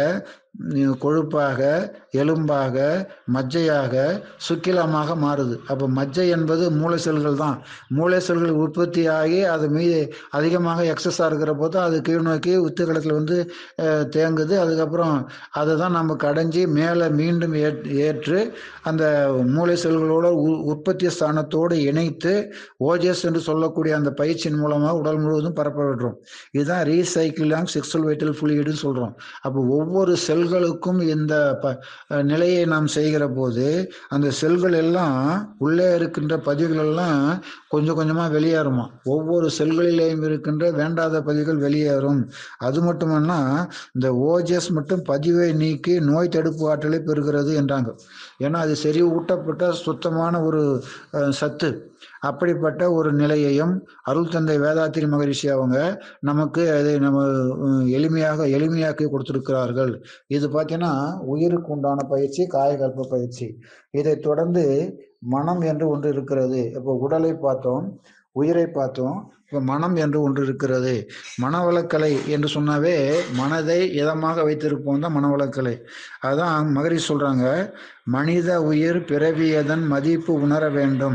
கொழுப்பாக எலும்பாக மஜ்ஜையாக சுக்கிலமாக மாறுது அப்போ மஜ்ஜை என்பது மூளை செல்கள் தான் மூளை செல்கள் உற்பத்தி ஆகி அது மீது அதிகமாக எக்ஸஸாக இருக்கிற போது அது கீழ் நோக்கி உத்துக்களத்தில் வந்து தேங்குது அதுக்கப்புறம் அதை தான் நம்ம கடைஞ்சி மேலே மீண்டும் ஏற்று அந்த மூளை செல்களோட உற்பத்தி ஸ்தானத்தோடு இணைத்து ஓஜஸ் என்று சொல்லக்கூடிய அந்த பயிற்சியின் மூலமாக உடல் முழுவதும் பரப்ப விடுறோம் இதுதான் ரீசைக்கிள் ஆஃப் செக்ஸுவல் வைட்டல் ஃப்ளூயிடுன்னு சொல்கிறோம் அப்போ ஒவ்வொரு செல்களுக்கும் இந்த ப நிலையை நாம் செய்கிற போது அந்த செல்கள் எல்லாம் உள்ளே இருக்கின்ற பதிவுகள் எல்லாம் கொஞ்சம் கொஞ்சமாக வெளியேறுமா ஒவ்வொரு செல்களிலேயும் இருக்கின்ற வேண்டாத பதிவுகள் வெளியேறும் அது மட்டுமன்னா இந்த ஓஜஸ் மட்டும் பதிவை நீக்கி நோய் தடுப்பு ஆற்றலை பெறுகிறது என்றாங்க ஏன்னா அது சரி ஊட்டப்பட்ட சுத்தமான ஒரு சத்து அப்படிப்பட்ட ஒரு நிலையையும் அருள் தந்தை வேதாத்திரி மகரிஷி அவங்க நமக்கு அதை நம்ம எளிமையாக எளிமையாக்கி கொடுத்திருக்கிறார்கள் இது பார்த்தீங்கன்னா உயிருக்கு உண்டான பயிற்சி காயகல்ப பயிற்சி இதை தொடர்ந்து மனம் என்று ஒன்று இருக்கிறது இப்போ உடலை பார்த்தோம் உயிரை பார்த்தோம் இப்போ மனம் என்று ஒன்று இருக்கிறது மனவளக்கலை என்று சொன்னாவே மனதை இதமாக வைத்திருப்போம் தான் மனவளக்கலை அதான் மகரிஷி சொல்றாங்க மனித உயிர் பிறவியதன் மதிப்பு உணர வேண்டும்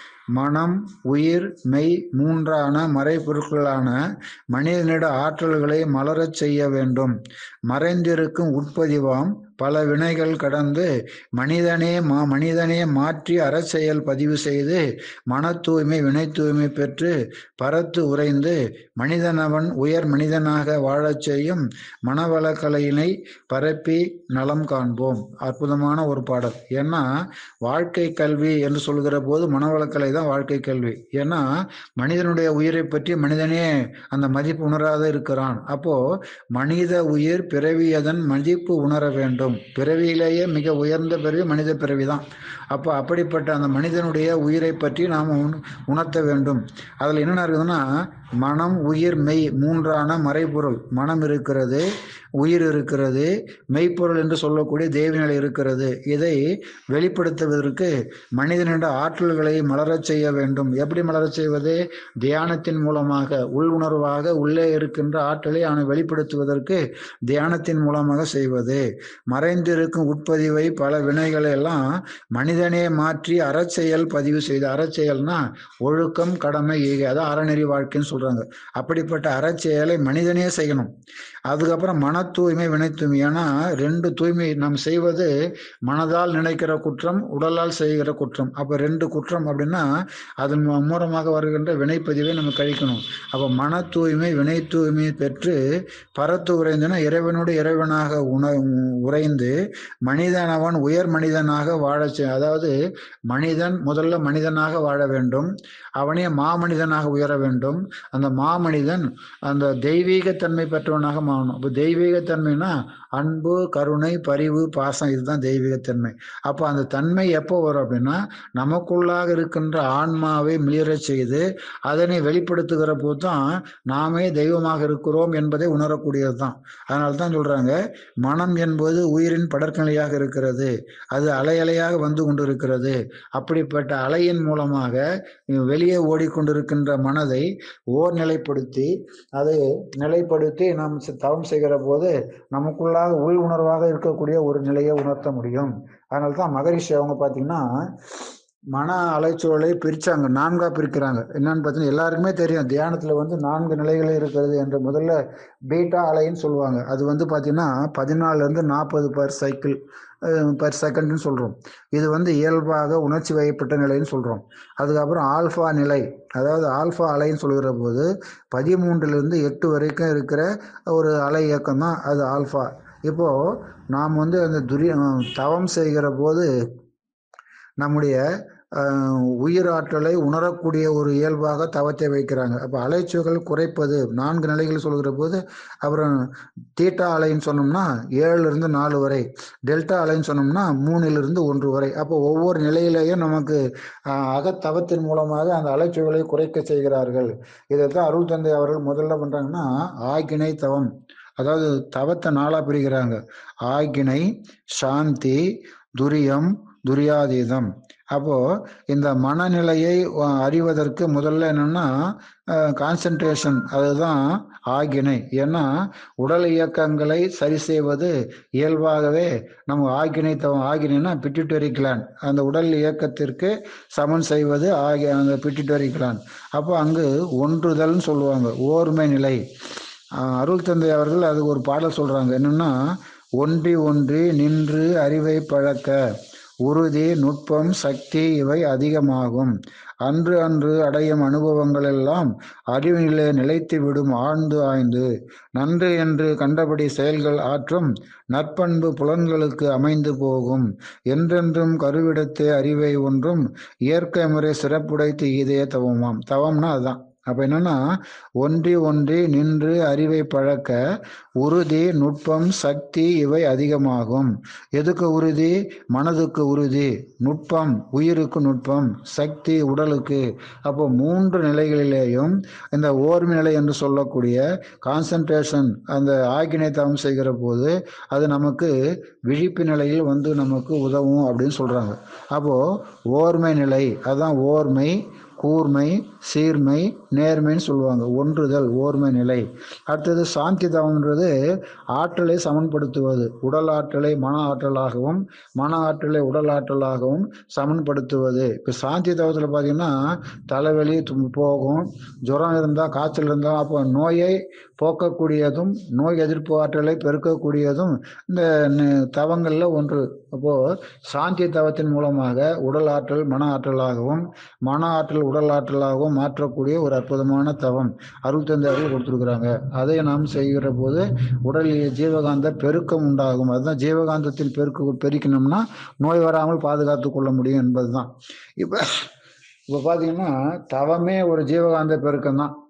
மனம் உயிர் மெய் மூன்றான மறைபொருட்களான மனிதனிட ஆற்றல்களை மலரச் செய்ய வேண்டும் மறைந்திருக்கும் உட்பதிவாம் பல வினைகள் கடந்து மனிதனே மா மனிதனே மாற்றி அறச்செயல் பதிவு செய்து மன தூய்மை வினை தூய்மை பெற்று பரத்து உறைந்து மனிதனவன் உயர் மனிதனாக வாழச் செய்யும் மனவளக்கலையினை பரப்பி நலம் காண்போம் அற்புதமான ஒரு பாடல் ஏன்னா வாழ்க்கை கல்வி என்று சொல்கிற போது மனவளக்கலை தான் வாழ்க்கை கல்வி ஏன்னா மனிதனுடைய உயிரை பற்றி மனிதனே அந்த மதிப்பு உணராத இருக்கிறான் அப்போ மனித உயிர் பிறவியதன் மதிப்பு உணர வேண்டும் பிறவியிலேயே மிக உயர்ந்த பிறவி மனித பிறவி தான் அப்போ அப்படிப்பட்ட அந்த மனிதனுடைய உயிரை பற்றி நாம் உணர்த்த வேண்டும் அதில் என்னென்ன இருக்குதுன்னா மனம் உயிர் மெய் மூன்றான மறைபொருள் மனம் இருக்கிறது உயிர் இருக்கிறது மெய்ப்பொருள் என்று சொல்லக்கூடிய தெய்வநிலை இருக்கிறது இதை வெளிப்படுத்துவதற்கு மனிதனிட ஆற்றல்களை மலரச் செய்ய வேண்டும் எப்படி மலரச் செய்வது தியானத்தின் மூலமாக உள் உணர்வாக உள்ளே இருக்கின்ற ஆற்றலை அவனை வெளிப்படுத்துவதற்கு தியானத்தின் மூலமாக செய்வது மறைந்திருக்கும் உட்பதிவை பல வினைகளை எல்லாம் மனிதனே மாற்றி அறச்செயல் பதிவு செய்து அறச்செயல்னா ஒழுக்கம் கடமை ஈகை அதான் அறநெறி வாழ்க்கைன்னு சொல்றாங்க அப்படிப்பட்ட அறச்செயலை மனிதனே செய்யணும் அதுக்கப்புறம் மன தூய்மை வினை தூய்மை ஏன்னா ரெண்டு தூய்மை நாம் செய்வது மனதால் நினைக்கிற குற்றம் உடலால் செய்கிற குற்றம் அப்போ ரெண்டு குற்றம் அப்படின்னா அதன் மூலமாக வருகின்ற வினைப்பதிவை நம்ம கழிக்கணும் அப்போ மன தூய்மை வினை தூய்மை பெற்று பரத்து உறைந்துனா இறைவனோடு இறைவனாக உண உறைந்து மனிதனவன் உயர் மனிதனாக வாழ அதாவது மனிதன் முதல்ல மனிதனாக வாழ வேண்டும் அவனே மாமனிதனாக உயர வேண்டும் அந்த மாமனிதன் அந்த தெய்வீகத்தன்மை பெற்றவனாக மாறணும் இப்போ தெய்வீகத்தன்மைனா அன்பு கருணை பரிவு பாசம் இதுதான் தெய்வீகத்தன்மை அப்போ அந்த தன்மை எப்போ வரும் அப்படின்னா நமக்குள்ளாக இருக்கின்ற ஆன்மாவை மிளிரச் செய்து அதனை வெளிப்படுத்துகிற போது தான் நாமே தெய்வமாக இருக்கிறோம் என்பதை உணரக்கூடியது தான் அதனால தான் சொல்றாங்க மனம் என்பது உயிரின் படற்கநிலையாக இருக்கிறது அது அலை அலையாக வந்து கொண்டிருக்கிறது அப்படிப்பட்ட அலையின் மூலமாக வெளியே ஓடிக்கொண்டிருக்கின்ற மனதை ஓர் நிலைப்படுத்தி அதை நிலைப்படுத்தி நாம் தவம் செய்கிற போது நமக்குள்ளாக உள் உணர்வாக இருக்கக்கூடிய ஒரு நிலையை உணர்த்த முடியும் அதனால தான் மகரிஷி அவங்க பார்த்தீங்கன்னா மன அலைச்சூழலை பிரிச்சாங்க நான்கா பிரிக்கிறாங்க என்னன்னு பார்த்தீங்கன்னா எல்லாருக்குமே தெரியும் தியானத்தில் வந்து நான்கு நிலைகள் இருக்கிறது என்று முதல்ல பீட்டா அலைன்னு சொல்லுவாங்க அது வந்து பார்த்தீங்கன்னா பதினாலுலேருந்து நாற்பது பர் சைக்கிள் பர் செகண்ட்னு சொல்கிறோம் இது வந்து இயல்பாக உணர்ச்சி வயப்பட்ட நிலைன்னு சொல்கிறோம் அதுக்கப்புறம் ஆல்ஃபா நிலை அதாவது ஆல்ஃபா அலைன்னு சொல்கிற போது பதிமூன்றுலேருந்து எட்டு வரைக்கும் இருக்கிற ஒரு அலை இயக்கம் தான் அது ஆல்ஃபா இப்போது நாம் வந்து அந்த துரிய தவம் செய்கிற போது நம்முடைய உயிராற்றலை உணரக்கூடிய ஒரு இயல்பாக தவத்தை வைக்கிறாங்க அப்போ அலைச்சுகள் குறைப்பது நான்கு நிலைகள் சொல்கிற போது அப்புறம் தீட்டா அலைன்னு சொன்னோம்னா ஏழுலேருந்து நாலு வரை டெல்டா அலைன்னு சொன்னோம்னா மூணிலிருந்து ஒன்று வரை அப்போ ஒவ்வொரு நிலையிலேயும் நமக்கு அகத்தவத்தின் மூலமாக அந்த அலைச்சுகளை குறைக்க செய்கிறார்கள் இதைத்தான் அருள் தந்தை அவர்கள் முதல்ல பண்ணுறாங்கன்னா ஆகினை தவம் அதாவது தவத்தை நாளாக பிரிக்கிறாங்க ஆகினை சாந்தி துரியம் துரியாதீதம் அப்போ இந்த மனநிலையை அறிவதற்கு முதல்ல என்னன்னா கான்சன்ட்ரேஷன் அதுதான் ஆகினை ஏன்னா உடல் இயக்கங்களை சரி செய்வது இயல்பாகவே நம்ம ஆகினை தவம் ஆகினைனா பிட்டுட்டரி கிளான் அந்த உடல் இயக்கத்திற்கு சமன் செய்வது ஆகிய அந்த பிட்டுட்டரி கிளான் அப்போ அங்கு ஒன்றுதல்னு சொல்லுவாங்க ஓர்மை நிலை அருள் தந்தை அவர்கள் அதுக்கு ஒரு பாடல் சொல்றாங்க என்னன்னா ஒன்றி ஒன்றி நின்று அறிவை பழக்க உறுதி நுட்பம் சக்தி இவை அதிகமாகும் அன்று அன்று அடையும் அனுபவங்கள் எல்லாம் அறிவினிலே நிலைத்து விடும் ஆழ்ந்து ஆய்ந்து நன்று என்று கண்டபடி செயல்கள் ஆற்றும் நற்பண்பு புலன்களுக்கு அமைந்து போகும் என்றென்றும் கருவிடத்தே அறிவை ஒன்றும் இயற்கை முறை சிறப்புடைத்து இதே தவமாம் தவம்னா அதுதான் அப்ப என்னன்னா ஒன்றி ஒன்றி நின்று அறிவை பழக்க உறுதி நுட்பம் சக்தி இவை அதிகமாகும் எதுக்கு உறுதி மனதுக்கு உறுதி நுட்பம் உயிருக்கு நுட்பம் சக்தி உடலுக்கு அப்போ மூன்று நிலைகளிலேயும் இந்த ஓர்மை நிலை என்று சொல்லக்கூடிய கான்சன்ட்ரேஷன் அந்த ஆக்கினை தவம் செய்கிற போது அது நமக்கு விழிப்பு நிலையில் வந்து நமக்கு உதவும் அப்படின்னு சொல்றாங்க அப்போ ஓர்மை நிலை அதான் ஓர்மை கூர்மை சீர்மை நேர்மைன்னு சொல்லுவாங்க ஒன்றுதல் ஓர்மை நிலை அடுத்தது சாந்தி தவம்ன்றது ஆற்றலை சமன்படுத்துவது உடல் ஆற்றலை மன ஆற்றலாகவும் மன ஆற்றலை உடல் ஆற்றலாகவும் சமன்படுத்துவது இப்போ சாந்தி தவத்தில் பார்த்தீங்கன்னா தலைவலி போகும் ஜுரம் இருந்தால் காய்ச்சல் இருந்தால் அப்போ நோயை போக்கக்கூடியதும் நோய் எதிர்ப்பு ஆற்றலை பெருக்கக்கூடியதும் இந்த தவங்களில் ஒன்று அப்போது சாந்தி தவத்தின் மூலமாக உடல் ஆற்றல் மன ஆற்றலாகவும் மன ஆற்றல் உடல் ஆற்றலாகவும் மாற்றக்கூடிய ஒரு அற்புதமான தவம் அருள் தந்தையர்கள் கொடுத்துருக்குறாங்க அதை நாம் செய்கிற போது உடலில் ஜீவகாந்த பெருக்கம் உண்டாகும் அதுதான் ஜீவகாந்தத்தில் பெருக்க பெருக்கணும்னா நோய் வராமல் பாதுகாத்து கொள்ள முடியும் என்பதுதான் இப்போ இப்போ பார்த்தீங்கன்னா தவமே ஒரு ஜீவகாந்த பெருக்கம் தான்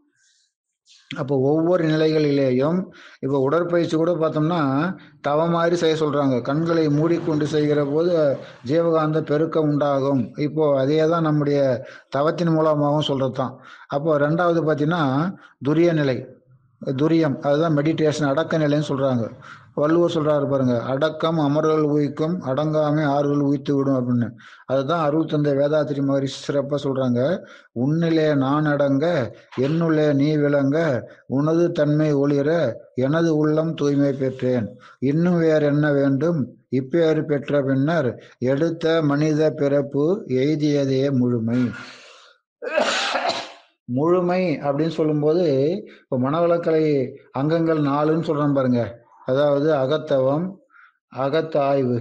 அப்போ ஒவ்வொரு நிலைகளிலேயும் இப்போ உடற்பயிற்சி கூட பார்த்தோம்னா தவம் மாதிரி செய்ய சொல்றாங்க கண்களை மூடிக்கொண்டு செய்கிற போது ஜீவகாந்த பெருக்கம் உண்டாகும் இப்போ அதே தான் நம்முடைய தவத்தின் மூலமாகவும் சொல்றது தான் அப்போ ரெண்டாவது பார்த்தீங்கன்னா துரிய நிலை துரியம் அதுதான் மெடிடேஷன் அடக்க நிலைன்னு சொல்றாங்க வள்ளுவர் சொல்றாரு பாருங்க அடக்கம் அமர்கள் உயிக்கும் அடங்காமை ஆறுகள் உயித்து விடும் அப்படின்னு அதுதான் அருள் தந்தை வேதாத்திரி மகரிஷி சிறப்பா சொல்றாங்க உன்னிலே நான் அடங்க என்னுள்ளே நீ விளங்க உனது தன்மை ஒளிர எனது உள்ளம் தூய்மை பெற்றேன் இன்னும் வேற என்ன வேண்டும் இப்பேறு பெற்ற பின்னர் எடுத்த மனித பிறப்பு எய்தியதே முழுமை முழுமை அப்படின்னு சொல்லும்போது இப்போ மனவளக்கலை அங்கங்கள் நாலுன்னு சொல்றோம் பாருங்க அதாவது அகத்தவம் அகத்தாய்வு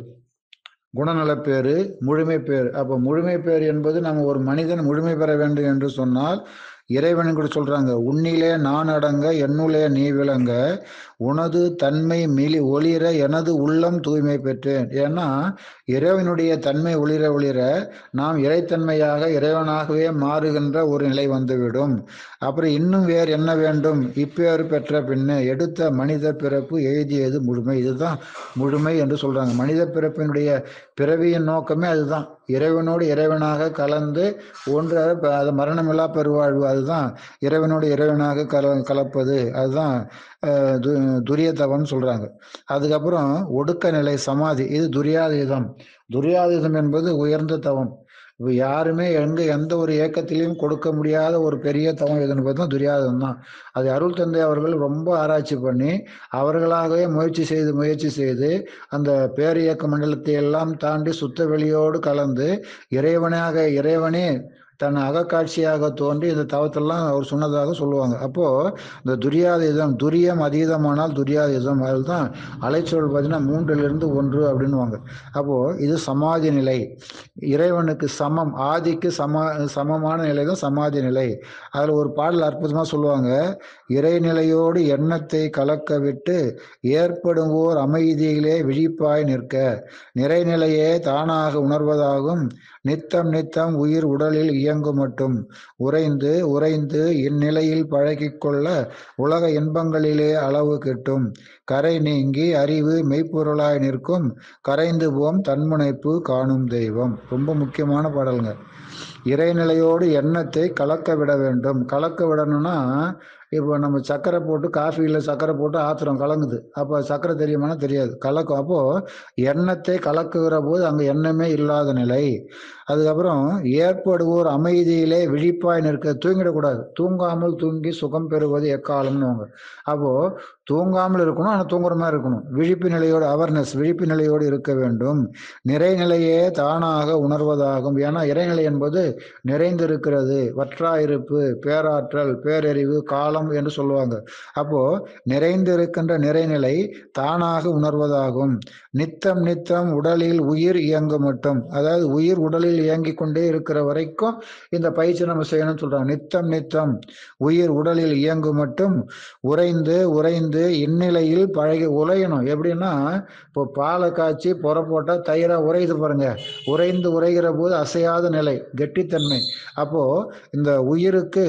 குணநலப்பேறு முழுமை பேர் அப்போ முழுமை பேர் என்பது நம்ம ஒரு மனிதன் முழுமை பெற வேண்டும் என்று சொன்னால் இறைவன் கூட சொல்றாங்க உன்னிலே நான் அடங்க என்னுளே நீ விளங்க உனது தன்மை மிளி ஒளிர எனது உள்ளம் தூய்மை பெற்றேன் ஏன்னா இறைவனுடைய தன்மை ஒளிர ஒளிர நாம் இறைத்தன்மையாக இறைவனாகவே மாறுகின்ற ஒரு நிலை வந்துவிடும் அப்புறம் இன்னும் வேறு என்ன வேண்டும் இப்பேறு பெற்ற பின்னே எடுத்த மனித பிறப்பு எழுதியது முழுமை இதுதான் முழுமை என்று சொல்றாங்க மனித பிறப்பினுடைய பிறவியின் நோக்கமே அதுதான் இறைவனோடு இறைவனாக கலந்து ஒன்று அது மரணமில்லா பெருவாழ்வு அதுதான் இறைவனோடு இறைவனாக கல கலப்பது அதுதான் து துரியதவம் சொல்றாங்க அதுக்கப்புறம் ஒடுக்க நிலை சமாதி இது துரியாதீதம் துரியாதீதம் என்பது உயர்ந்த தவம் இப்போ யாருமே எங்க எந்த ஒரு இயக்கத்திலையும் கொடுக்க முடியாத ஒரு பெரிய தவம் எதுன்னு பார்த்தா துரியாதம் தான் அது அருள் தந்தை அவர்கள் ரொம்ப ஆராய்ச்சி பண்ணி அவர்களாகவே முயற்சி செய்து முயற்சி செய்து அந்த பேரியக்க மண்டலத்தை எல்லாம் தாண்டி சுத்த வெளியோடு கலந்து இறைவனாக இறைவனே தன் அகக்காட்சியாக தோன்றி இந்த தவத்தெல்லாம் அவர் சொன்னதாக சொல்லுவாங்க அப்போ இந்த துரியாதீதம் துரியம் அதீதமானால் துரியாதீதம் அதுதான் அலைச்சொல் பார்த்தீங்கன்னா மூன்றிலிருந்து ஒன்று அப்படின்வாங்க அப்போ இது சமாதி நிலை இறைவனுக்கு சமம் ஆதிக்கு சம சமமான நிலை தான் சமாதி நிலை அதில் ஒரு பாடல் அற்புதமாக சொல்லுவாங்க இறைநிலையோடு எண்ணத்தை கலக்க விட்டு ஏற்படும் ஓர் அமைதியிலே விழிப்பாய் நிற்க நிறைநிலையே தானாக உணர்வதாகும் நித்தம் நித்தம் உயிர் உடலில் இயங்கும் மட்டும் உறைந்து உறைந்து இந்நிலையில் பழகிக்கொள்ள உலக இன்பங்களிலே அளவு கிட்டும் கரை நீங்கி அறிவு மெய்ப்பொருளாய் நிற்கும் கரைந்து போம் தன்முனைப்பு காணும் தெய்வம் ரொம்ப முக்கியமான பாடலுங்க இறைநிலையோடு எண்ணத்தை கலக்க விட வேண்டும் கலக்க விடணும்னா இப்போ நம்ம சர்க்கரை போட்டு காஃபியில் சர்க்கரை போட்டு ஆத்திரம் கலங்குது அப்போ சர்க்கரை தெரியுமானா தெரியாது கலக்கும் அப்போது எண்ணத்தை கலக்குகிற போது அங்கே எண்ணமே இல்லாத நிலை அதுக்கப்புறம் ஏற்படுவோர் அமைதியிலே விழிப்பாய் நிற்க தூங்கிடக்கூடாது தூங்காமல் தூங்கி சுகம் பெறுவது எக்காலம்னுவாங்க அப்போது தூங்காமல் இருக்கணும் ஆனால் தூங்குற மாதிரி இருக்கணும் விழிப்பு நிலையோடு அவேர்னஸ் விழிப்பு நிலையோடு இருக்க வேண்டும் நிறைநிலையே தானாக உணர்வதாகும் ஏன்னா இறைநிலை என்பது நிறைந்திருக்கிறது வற்றாயிருப்பு பேராற்றல் பேரறிவு காலம் என்று சொல்லுவாங்க அப்போ நிறைந்திருக்கின்ற நிறைநிலை தானாக உணர்வதாகும் நித்தம் நித்தம் உடலில் உயிர் இயங்க மட்டும் அதாவது உயிர் உடலில் இயங்கி கொண்டே இருக்கிற வரைக்கும் இந்த பயிற்சி நம்ம செய்யணும்னு சொல்றாங்க நித்தம் நித்தம் உயிர் உடலில் இயங்கும் மட்டும் உறைந்து உறைந்து இந்நிலையில் பழகி உலையணும் எப்படின்னா இப்போ பாலை காய்ச்சி புற போட்டால் தயிரா உறையுது பாருங்க உறைந்து உறைகிற போது அசையாத நிலை கெட்டித்தன்மை அப்போ இந்த உயிருக்கு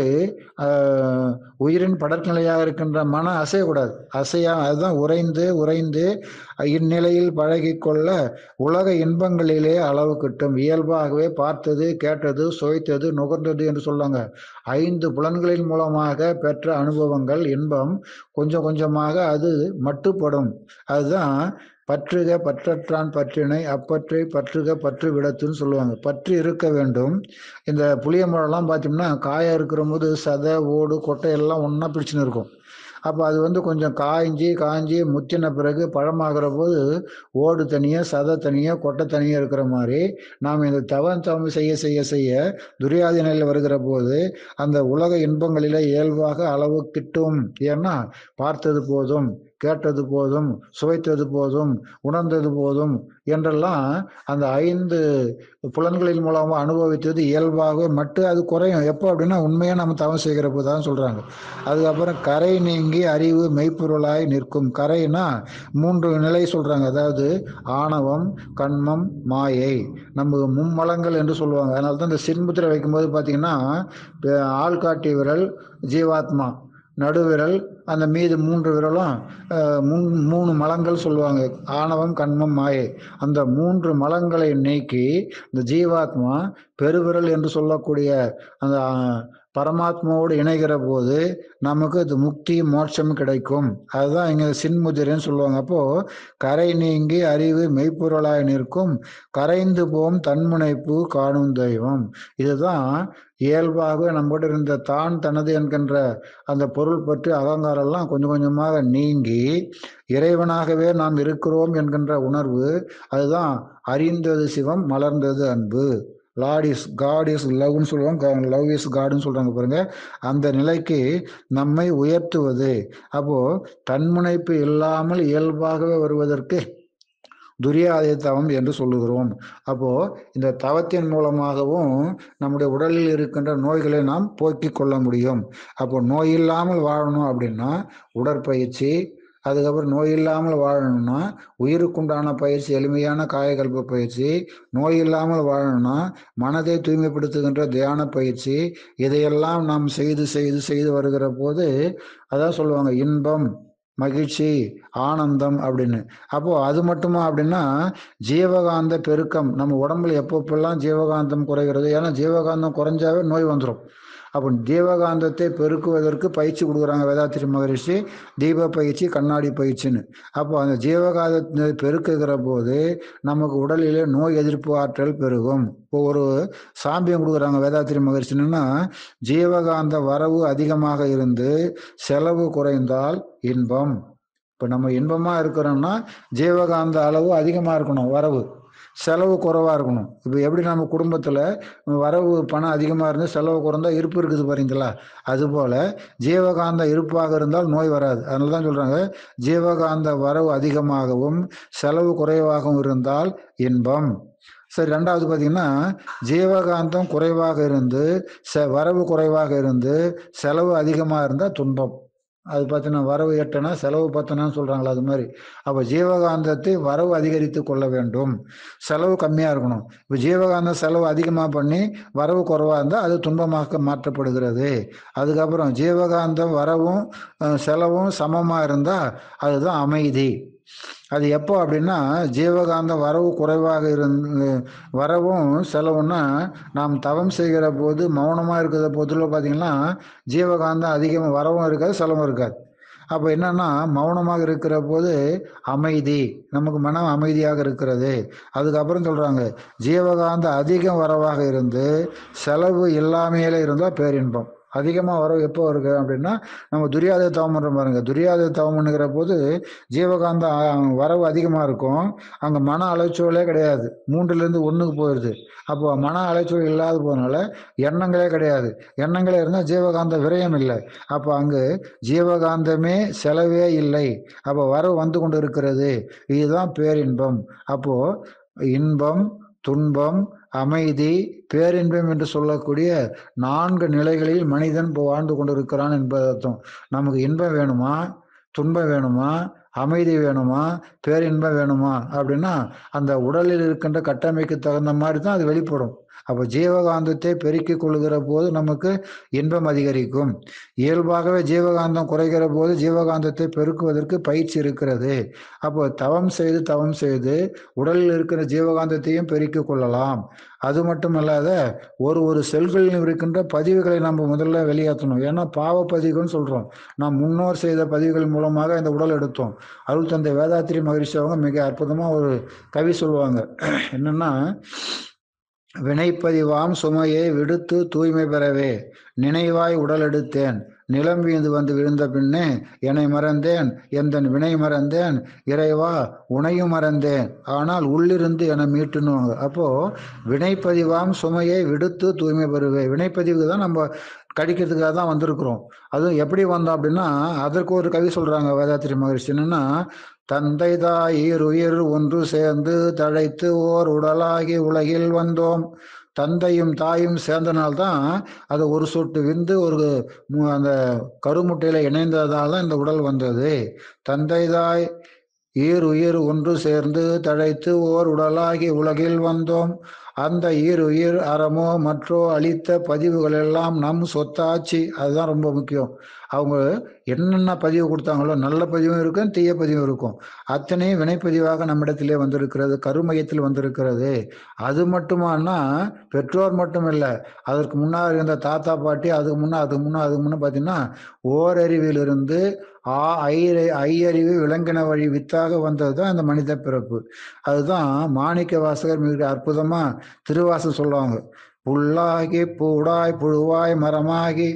உயிரின் படற்நிலையாக இருக்கின்ற மனம் அசையக்கூடாது அசையா அதுதான் உறைந்து உறைந்து இந்நிலையில் பழகி கொள்ள உலக இன்பங்களிலே அளவு கிட்டும் இயல்பாகவே பார்த்தது கேட்டது சுவைத்தது நுகர்ந்தது என்று சொல்லுவாங்க ஐந்து புலன்களின் மூலமாக பெற்ற அனுபவங்கள் இன்பம் கொஞ்சம் கொஞ்சமாக அது மட்டுப்படும் அதுதான் பற்றுக பற்றற்றான் பற்றினை அப்பற்றை பற்றுக பற்று விடத்துன்னு சொல்லுவாங்க பற்று இருக்க வேண்டும் இந்த புளிய மரம்லாம் பார்த்தோம்னா காயாக இருக்கிற போது சதை ஓடு கொட்டை எல்லாம் ஒன்றா பிடிச்சுன்னு இருக்கும் அப்போ அது வந்து கொஞ்சம் காய்ஞ்சி காய்ஞ்சி முத்தின பிறகு பழமாகிற போது ஓடு தனியாக சதை தனியாக கொட்டை தனியாக இருக்கிற மாதிரி நாம் இந்த தவம் தவம் செய்ய செய்ய செய்ய துரியாதி நிலையில் வருகிற போது அந்த உலக இன்பங்களில் இயல்பாக அளவு கிட்டும் ஏன்னா பார்த்தது போதும் கேட்டது போதும் சுவைத்தது போதும் உணர்ந்தது போதும் என்றெல்லாம் அந்த ஐந்து புலன்களின் மூலமாக அனுபவித்தது இயல்பாக மட்டும் அது குறையும் எப்போ அப்படின்னா உண்மையாக நம்ம தவம் செய்கிற போது தான் சொல்கிறாங்க அதுக்கப்புறம் கரை நீங்கி அறிவு மெய்ப்பொருளாய் நிற்கும் கரைனா மூன்று நிலை சொல்கிறாங்க அதாவது ஆணவம் கண்மம் மாயை நம்ம மும்மலங்கள் என்று சொல்லுவாங்க அதனால தான் இந்த சின்முத்திரை வைக்கும்போது பார்த்தீங்கன்னா ஆள்காட்டி விரல் ஜீவாத்மா நடுவிரல் அந்த மீது மூன்று விரலும் முன் மூணு மலங்கள் சொல்லுவாங்க ஆணவம் கண்மம் மாயை அந்த மூன்று மலங்களை நீக்கி இந்த ஜீவாத்மா பெருவிரல் என்று சொல்லக்கூடிய அந்த பரமாத்மாவோடு இணைகிற போது நமக்கு அது முக்தி மோட்சம் கிடைக்கும் அதுதான் இங்கே சின்முதிரைன்னு சொல்லுவாங்க அப்போ கரை நீங்கி அறிவு மெய்ப்பொருளாய் நிற்கும் கரைந்து போம் தன்முனைப்பு காணும் தெய்வம் இதுதான் இயல்பாகவே நம்மகிட்ட இருந்த தான் தனது என்கின்ற அந்த பொருள் பற்றி அகங்காரெல்லாம் கொஞ்சம் கொஞ்சமாக நீங்கி இறைவனாகவே நாம் இருக்கிறோம் என்கின்ற உணர்வு அதுதான் அறிந்தது சிவம் மலர்ந்தது அன்பு லார்ட் இஸ் காட் இஸ் லவ்னு சொல்லுவாங்க லவ் இஸ் காட்னு சொல்றாங்க பாருங்க அந்த நிலைக்கு நம்மை உயர்த்துவது அப்போ தன்முனைப்பு இல்லாமல் இயல்பாகவே வருவதற்கு துரியாதய தவம் என்று சொல்லுகிறோம் அப்போ இந்த தவத்தின் மூலமாகவும் நம்முடைய உடலில் இருக்கின்ற நோய்களை நாம் போக்கிக் கொள்ள முடியும் அப்போ நோய் இல்லாமல் வாழணும் அப்படின்னா உடற்பயிற்சி அதுக்கப்புறம் நோய் இல்லாமல் வாழணும்னா உயிருக்குண்டான பயிற்சி எளிமையான காயகல்ப பயிற்சி நோய் இல்லாமல் வாழணும்னா மனதை தூய்மைப்படுத்துகின்ற தியான பயிற்சி இதையெல்லாம் நாம் செய்து செய்து செய்து வருகிற போது அதான் சொல்லுவாங்க இன்பம் மகிழ்ச்சி ஆனந்தம் அப்படின்னு அப்போ அது மட்டுமா அப்படின்னா ஜீவகாந்த பெருக்கம் நம்ம உடம்புல எப்பப்பெல்லாம் ஜீவகாந்தம் குறைகிறது ஏன்னா ஜீவகாந்தம் குறைஞ்சாவே நோய் வந்துடும் அப்போ ஜீவகாந்தத்தை பெருக்குவதற்கு பயிற்சி கொடுக்குறாங்க வேதாத்திரி மகரிஷி தீப பயிற்சி கண்ணாடி பயிற்சின்னு அப்போ அந்த ஜீவகாந்தத்தை பெருக்குகிற போது நமக்கு உடலிலே நோய் எதிர்ப்பு ஆற்றல் பெருகும் இப்போ ஒரு சாம்பியம் கொடுக்குறாங்க வேதாத்திரி மகரிஷின்னா ஜீவகாந்த வரவு அதிகமாக இருந்து செலவு குறைந்தால் இன்பம் இப்போ நம்ம இன்பமாக இருக்கிறோம்னா ஜீவகாந்த அளவு அதிகமாக இருக்கணும் வரவு செலவு குறைவாக இருக்கணும் இப்போ எப்படி நம்ம குடும்பத்தில் வரவு பணம் அதிகமாக இருந்து செலவு குறைந்தா இருப்பு இருக்குது பாருங்களா அதுபோல் ஜீவகாந்த இருப்பாக இருந்தால் நோய் வராது அதனால தான் சொல்கிறாங்க ஜீவகாந்த வரவு அதிகமாகவும் செலவு குறைவாகவும் இருந்தால் இன்பம் சரி ரெண்டாவது பார்த்தீங்கன்னா ஜீவகாந்தம் குறைவாக இருந்து செ வரவு குறைவாக இருந்து செலவு அதிகமாக இருந்தால் துன்பம் அது பார்த்தீங்கன்னா வரவு எட்டனா செலவு பத்தனான்னு சொல்கிறாங்களா அது மாதிரி அப்போ ஜீவகாந்தத்தை வரவு அதிகரித்து கொள்ள வேண்டும் செலவு கம்மியாக இருக்கணும் இப்போ ஜீவகாந்தம் செலவு அதிகமாக பண்ணி வரவு குறைவாக இருந்தால் அது துன்பமாக மாற்றப்படுகிறது அதுக்கப்புறம் ஜீவகாந்தம் வரவும் செலவும் சமமாக இருந்தால் அதுதான் அமைதி அது எப்போ அப்படின்னா ஜீவகாந்தம் வரவு குறைவாக இருந்து வரவும் செலவுன்னா நாம் தவம் செய்கிற போது மௌனமாக இருக்கிற போதில் பார்த்தீங்கன்னா ஜீவகாந்தம் அதிகமாக வரவும் இருக்காது செலவும் இருக்காது அப்போ என்னன்னா மௌனமாக இருக்கிற போது அமைதி நமக்கு மனம் அமைதியாக இருக்கிறது அதுக்கப்புறம் சொல்கிறாங்க ஜீவகாந்த அதிகம் வரவாக இருந்து செலவு இல்லாமையில இருந்தால் பேரின்பம் அதிகமாக வரவு எப்போ இருக்கு அப்படின்னா நம்ம துரியாத தவம் பண்ணுற பாருங்க துரியாத தவம் பண்ணுகிற போது ஜீவகாந்த வரவு அதிகமாக இருக்கும் அங்கே மன அலைச்சூழலே கிடையாது மூன்றுலேருந்து ஒன்றுக்கு போயிடுது அப்போ மன அலைச்சூழல் இல்லாத போனால எண்ணங்களே கிடையாது எண்ணங்களே இருந்தால் ஜீவகாந்த விரயம் இல்லை அப்போ அங்கு ஜீவகாந்தமே செலவே இல்லை அப்போ வரவு வந்து கொண்டு இருக்கிறது இதுதான் பேரின்பம் அப்போ இன்பம் துன்பம் அமைதி பேரின்பம் என்று சொல்லக்கூடிய நான்கு நிலைகளில் மனிதன் இப்போ வாழ்ந்து கொண்டிருக்கிறான் என்பது அர்த்தம் நமக்கு இன்பம் வேணுமா துன்பம் வேணுமா அமைதி வேணுமா பேரின்பம் வேணுமா அப்படின்னா அந்த உடலில் இருக்கின்ற கட்டமைக்கு தகுந்த மாதிரி தான் அது வெளிப்படும் அப்போ ஜீவகாந்தத்தை பெருக்கிக் கொள்கிற போது நமக்கு இன்பம் அதிகரிக்கும் இயல்பாகவே ஜீவகாந்தம் குறைகிற போது ஜீவகாந்தத்தை பெருக்குவதற்கு பயிற்சி இருக்கிறது அப்போ தவம் செய்து தவம் செய்து உடலில் இருக்கிற ஜீவகாந்தத்தையும் பெருக்கிக் கொள்ளலாம் அது மட்டும் அல்லாத ஒரு ஒரு செல்களில் இருக்கின்ற பதிவுகளை நம்ம முதல்ல வெளியேற்றணும் ஏன்னா பாவ பதிவுன்னு சொல்றோம் நாம் முன்னோர் செய்த பதிவுகள் மூலமாக இந்த உடல் எடுத்தோம் அருள் தந்தை வேதாத்திரி மகரிஷி அவங்க மிக அற்புதமா ஒரு கவி சொல்லுவாங்க என்னன்னா வினைப்பதிவாம் சுமையை விடுத்து தூய்மை பெறவே நினைவாய் உடல் எடுத்தேன் நிலம் வீந்து வந்து விழுந்த பின்னே என்னை மறந்தேன் எந்தன் வினை மறந்தேன் இறைவா உனையும் மறந்தேன் ஆனால் உள்ளிருந்து என மீட்டுனுவாங்க அப்போ வினைப்பதிவாம் சுமையை விடுத்து தூய்மை பெறுவே வினைப்பதிவுக்கு தான் நம்ம கடிக்கிறதுக்காக தான் வந்திருக்கிறோம் அதுவும் எப்படி வந்தோம் அப்படின்னா அதற்கு ஒரு கவி சொல்றாங்க வேதாத்திரி மகரிஷி என்னன்னா தந்தை தாயிர் உயிர் ஒன்று சேர்ந்து தழைத்து ஓர் உடலாகி உலகில் வந்தோம் தந்தையும் தாயும் சேர்ந்தனால்தான் அது ஒரு சொட்டு விந்து ஒரு அந்த கருமுட்டையில இணைந்ததால் தான் இந்த உடல் வந்தது தந்தை தாய் ஈர் உயிர் ஒன்று சேர்ந்து தழைத்து ஓர் உடலாகி உலகில் வந்தோம் அந்த ஈர் உயிர் அறமோ மற்றோ அளித்த பதிவுகள் எல்லாம் நம் சொத்தாச்சு அதுதான் ரொம்ப முக்கியம் அவங்க என்னென்ன பதிவு கொடுத்தாங்களோ நல்ல பதிவும் இருக்கும் தீய பதிவும் இருக்கும் அத்தனையும் வினைப்பதிவாக நம்மிடத்திலே வந்திருக்கிறது கருமையத்தில் வந்திருக்கிறது அது மட்டுமானா பெற்றோர் மட்டும் இல்லை அதற்கு முன்னாடி இருந்த தாத்தா பாட்டி அதுக்கு முன்னே அதுக்கு முன்னே அதுக்கு முன்னே பார்த்தீங்கன்னா ஓரறிவிலிருந்து ஆ ஐ ஐயறிவு விலங்கின வழி வித்தாக வந்தது தான் இந்த மனித பிறப்பு அதுதான் மாணிக்க வாசகர் மிக அற்புதமா திருவாசல் சொல்லுவாங்க புல்லாகி பூடாய் புழுவாய் மரமாகி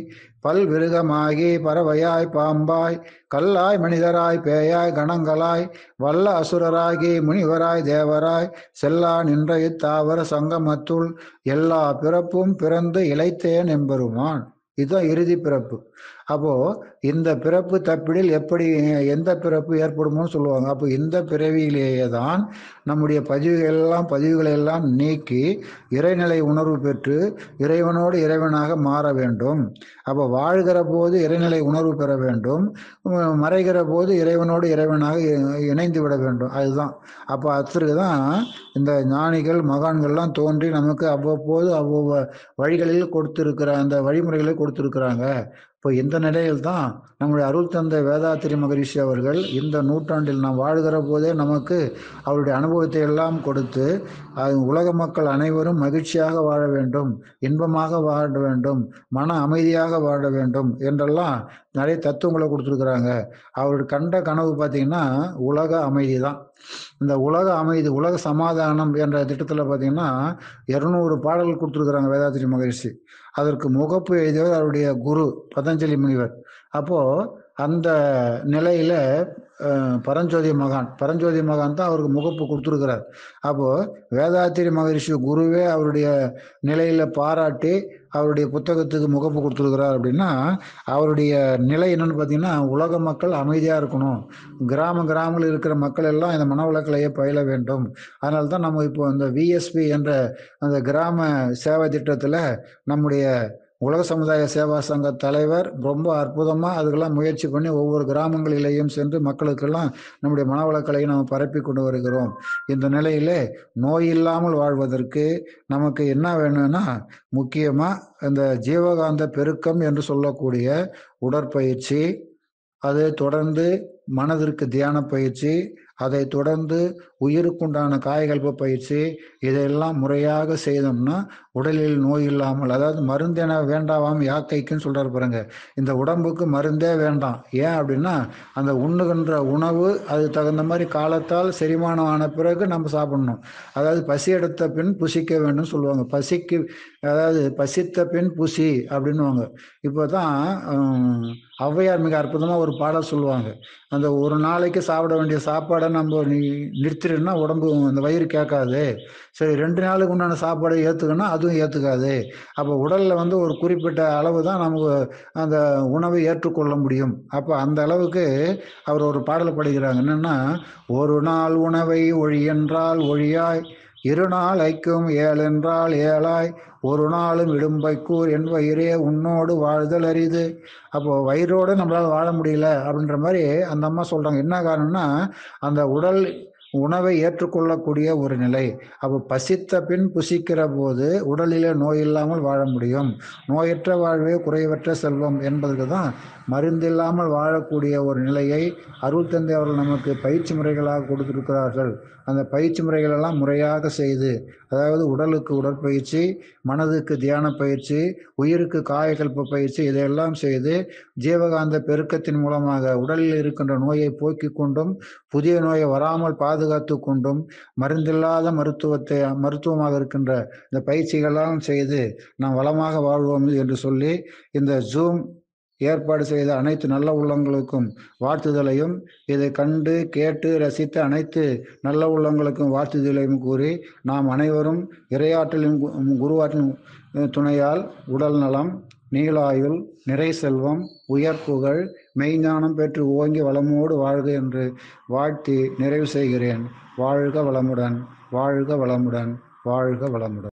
பல் விருகமாகி பறவையாய் பாம்பாய் கல்லாய் மனிதராய் பேயாய் கணங்களாய் வல்ல அசுரராகி முனிவராய் தேவராய் செல்லா நின்ற இத்தாவர சங்கமத்துள் எல்லா பிறப்பும் பிறந்து இழைத்தேன் என்பெருமான் இதுதான் இறுதி பிறப்பு அப்போ இந்த பிறப்பு தப்பிடில் எப்படி எந்த பிறப்பு ஏற்படுமோன்னு சொல்லுவாங்க அப்போ இந்த பிறவியிலேயே தான் நம்முடைய பதிவுகள் எல்லாம் பதிவுகளை எல்லாம் நீக்கி இறைநிலை உணர்வு பெற்று இறைவனோடு இறைவனாக மாற வேண்டும் அப்போ வாழ்கிற போது இறைநிலை உணர்வு பெற வேண்டும் உம், மறைகிற போது இறைவனோடு இறைவனாக இ- இணைந்து விட வேண்டும் அதுதான் அப்போ அதற்கு தான் இந்த ஞானிகள் மகான்கள்லாம் தோன்றி நமக்கு அவ்வப்போது அவ்வளவு வழிகளில் கொடுத்திருக்கிற அந்த வழிமுறைகளை கொடுத்திருக்கிறாங்க இப்போ இந்த நிலையில் தான் நம்முடைய அருள் தந்தை வேதாத்திரி மகரிஷி அவர்கள் இந்த நூற்றாண்டில் நாம் வாழ்கிற போதே நமக்கு அவருடைய அனுபவத்தை எல்லாம் கொடுத்து அது உலக மக்கள் அனைவரும் மகிழ்ச்சியாக வாழ வேண்டும் இன்பமாக வாழ வேண்டும் மன அமைதியாக வாழ வேண்டும் என்றெல்லாம் நிறைய தத்துவங்களை கொடுத்துருக்குறாங்க அவர் கண்ட கனவு பார்த்தீங்கன்னா உலக அமைதி தான் இந்த உலக அமைதி உலக சமாதானம் என்ற திட்டத்தில் பார்த்தீங்கன்னா இரநூறு பாடல்கள் கொடுத்துருக்குறாங்க வேதாத்திரி மகரிஷி அதற்கு முகப்பு எழுதியவர் அவருடைய குரு பதஞ்சலி முனிவர் அப்போ அந்த நிலையில அஹ், பரஞ்சோதி மகான் பரஞ்சோதி மகான் தான் அவருக்கு முகப்பு கொடுத்துருக்கிறார் அப்போ வேதாத்திரி மகரிஷி குருவே அவருடைய நிலையில பாராட்டி அவருடைய புத்தகத்துக்கு முகப்பு கொடுத்துருக்கிறார் அப்படின்னா அவருடைய நிலை என்னன்னு பார்த்தீங்கன்னா உலக மக்கள் அமைதியாக இருக்கணும் கிராம கிராமங்களில் இருக்கிற மக்கள் எல்லாம் இந்த மனவளக்கலையை பயில வேண்டும் அதனால தான் நம்ம இப்போ இந்த விஎஸ்பி என்ற அந்த கிராம சேவை திட்டத்தில் நம்முடைய உலக சமுதாய சேவா சங்க தலைவர் ரொம்ப அற்புதமாக அதுக்கெல்லாம் முயற்சி பண்ணி ஒவ்வொரு கிராமங்களிலேயும் சென்று மக்களுக்கெல்லாம் நம்முடைய மனவளக்கலையை நம்ம பரப்பி கொண்டு வருகிறோம் இந்த நிலையிலே நோய் இல்லாமல் வாழ்வதற்கு நமக்கு என்ன வேணும்னா முக்கியமாக இந்த ஜீவகாந்த பெருக்கம் என்று சொல்லக்கூடிய உடற்பயிற்சி அதை தொடர்ந்து மனதிற்கு தியான பயிற்சி அதை தொடர்ந்து உயிருக்குண்டான காயகல்ப பயிற்சி இதையெல்லாம் முறையாக செய்தோம்னா உடலில் நோய் இல்லாமல் அதாவது மருந்தென வேண்டாவாம் யாக்கைக்குன்னு சொல்றாரு பாருங்க இந்த உடம்புக்கு மருந்தே வேண்டாம் ஏன் அப்படின்னா அந்த உண்ணுகின்ற உணவு அது தகுந்த மாதிரி காலத்தால் செரிமானம் ஆன பிறகு நம்ம சாப்பிடணும் அதாவது பசி எடுத்த பின் புசிக்க வேண்டும் சொல்லுவாங்க பசிக்கு அதாவது பசித்த பின் புசி அப்படின்னுவாங்க இப்போ தான் ஔவையார் மிக அற்புதமாக ஒரு பாடல் சொல்லுவாங்க அந்த ஒரு நாளைக்கு சாப்பிட வேண்டிய சாப்பாடை நம்ம நீ நிறுத்திடுன்னா உடம்பு அந்த வயிறு கேட்காது சரி ரெண்டு நாளுக்கு உண்டான சாப்பாடை ஏற்றுக்கணும் அதுவும் ஏற்றுக்காது அப்போ உடலில் வந்து ஒரு குறிப்பிட்ட அளவு தான் நமக்கு அந்த உணவை ஏற்றுக்கொள்ள முடியும் அப்போ அந்த அளவுக்கு அவர் ஒரு பாடல் படிக்கிறாங்க என்னென்னா ஒரு நாள் உணவை ஒழி என்றால் ஒழியாய் இரு நாள் ஐக்கும் ஏழென்றால் ஏழாய் ஒரு நாளும் இடும்பைக்கூர் என் வயிறே உன்னோடு வாழ்தல் அரிது அப்போ வயிறோடு நம்மளால் வாழ முடியல அப்படின்ற மாதிரி அந்த அம்மா சொல்றாங்க என்ன காரணம்னா அந்த உடல் உணவை ஏற்றுக்கொள்ளக்கூடிய ஒரு நிலை அப்போ பசித்த பின் புசிக்கிற போது உடலிலே நோய் இல்லாமல் வாழ முடியும் நோயற்ற வாழ்வே குறைவற்ற செல்வம் என்பதற்கு தான் மருந்தில்லாமல் வாழக்கூடிய ஒரு நிலையை அருள் தந்தை அவர்கள் நமக்கு பயிற்சி முறைகளாக கொடுத்திருக்கிறார்கள் அந்த பயிற்சி முறைகள் எல்லாம் முறையாக செய்து அதாவது உடலுக்கு உடற்பயிற்சி மனதுக்கு தியான பயிற்சி உயிருக்கு காயகல்ப பயிற்சி இதையெல்லாம் செய்து ஜீவகாந்த பெருக்கத்தின் மூலமாக உடலில் இருக்கின்ற நோயை போக்கிக் கொண்டும் புதிய நோயை வராமல் பாதுகாத்து கொண்டும் மருந்தில்லாத மருத்துவத்தை மருத்துவமாக இருக்கின்ற இந்த பயிற்சிகளெல்லாம் செய்து நாம் வளமாக வாழ்வோம் என்று சொல்லி இந்த ஜூம் ஏற்பாடு செய்த அனைத்து நல்ல உள்ளங்களுக்கும் வாழ்த்துதலையும் இதை கண்டு கேட்டு ரசித்த அனைத்து நல்ல உள்ளங்களுக்கும் வாழ்த்துதலையும் கூறி நாம் அனைவரும் இரையாற்றலின் கு- குருவாற்றின் துணையால் உடல் நலம் நீளாயுள் நிறை செல்வம் உயர் புகழ் மெய்ஞானம் பெற்று ஓங்கி வளமோடு வாழ்க என்று வாழ்த்தி நிறைவு செய்கிறேன் வாழ்க வளமுடன் வாழ்க வளமுடன் வாழ்க வளமுடன்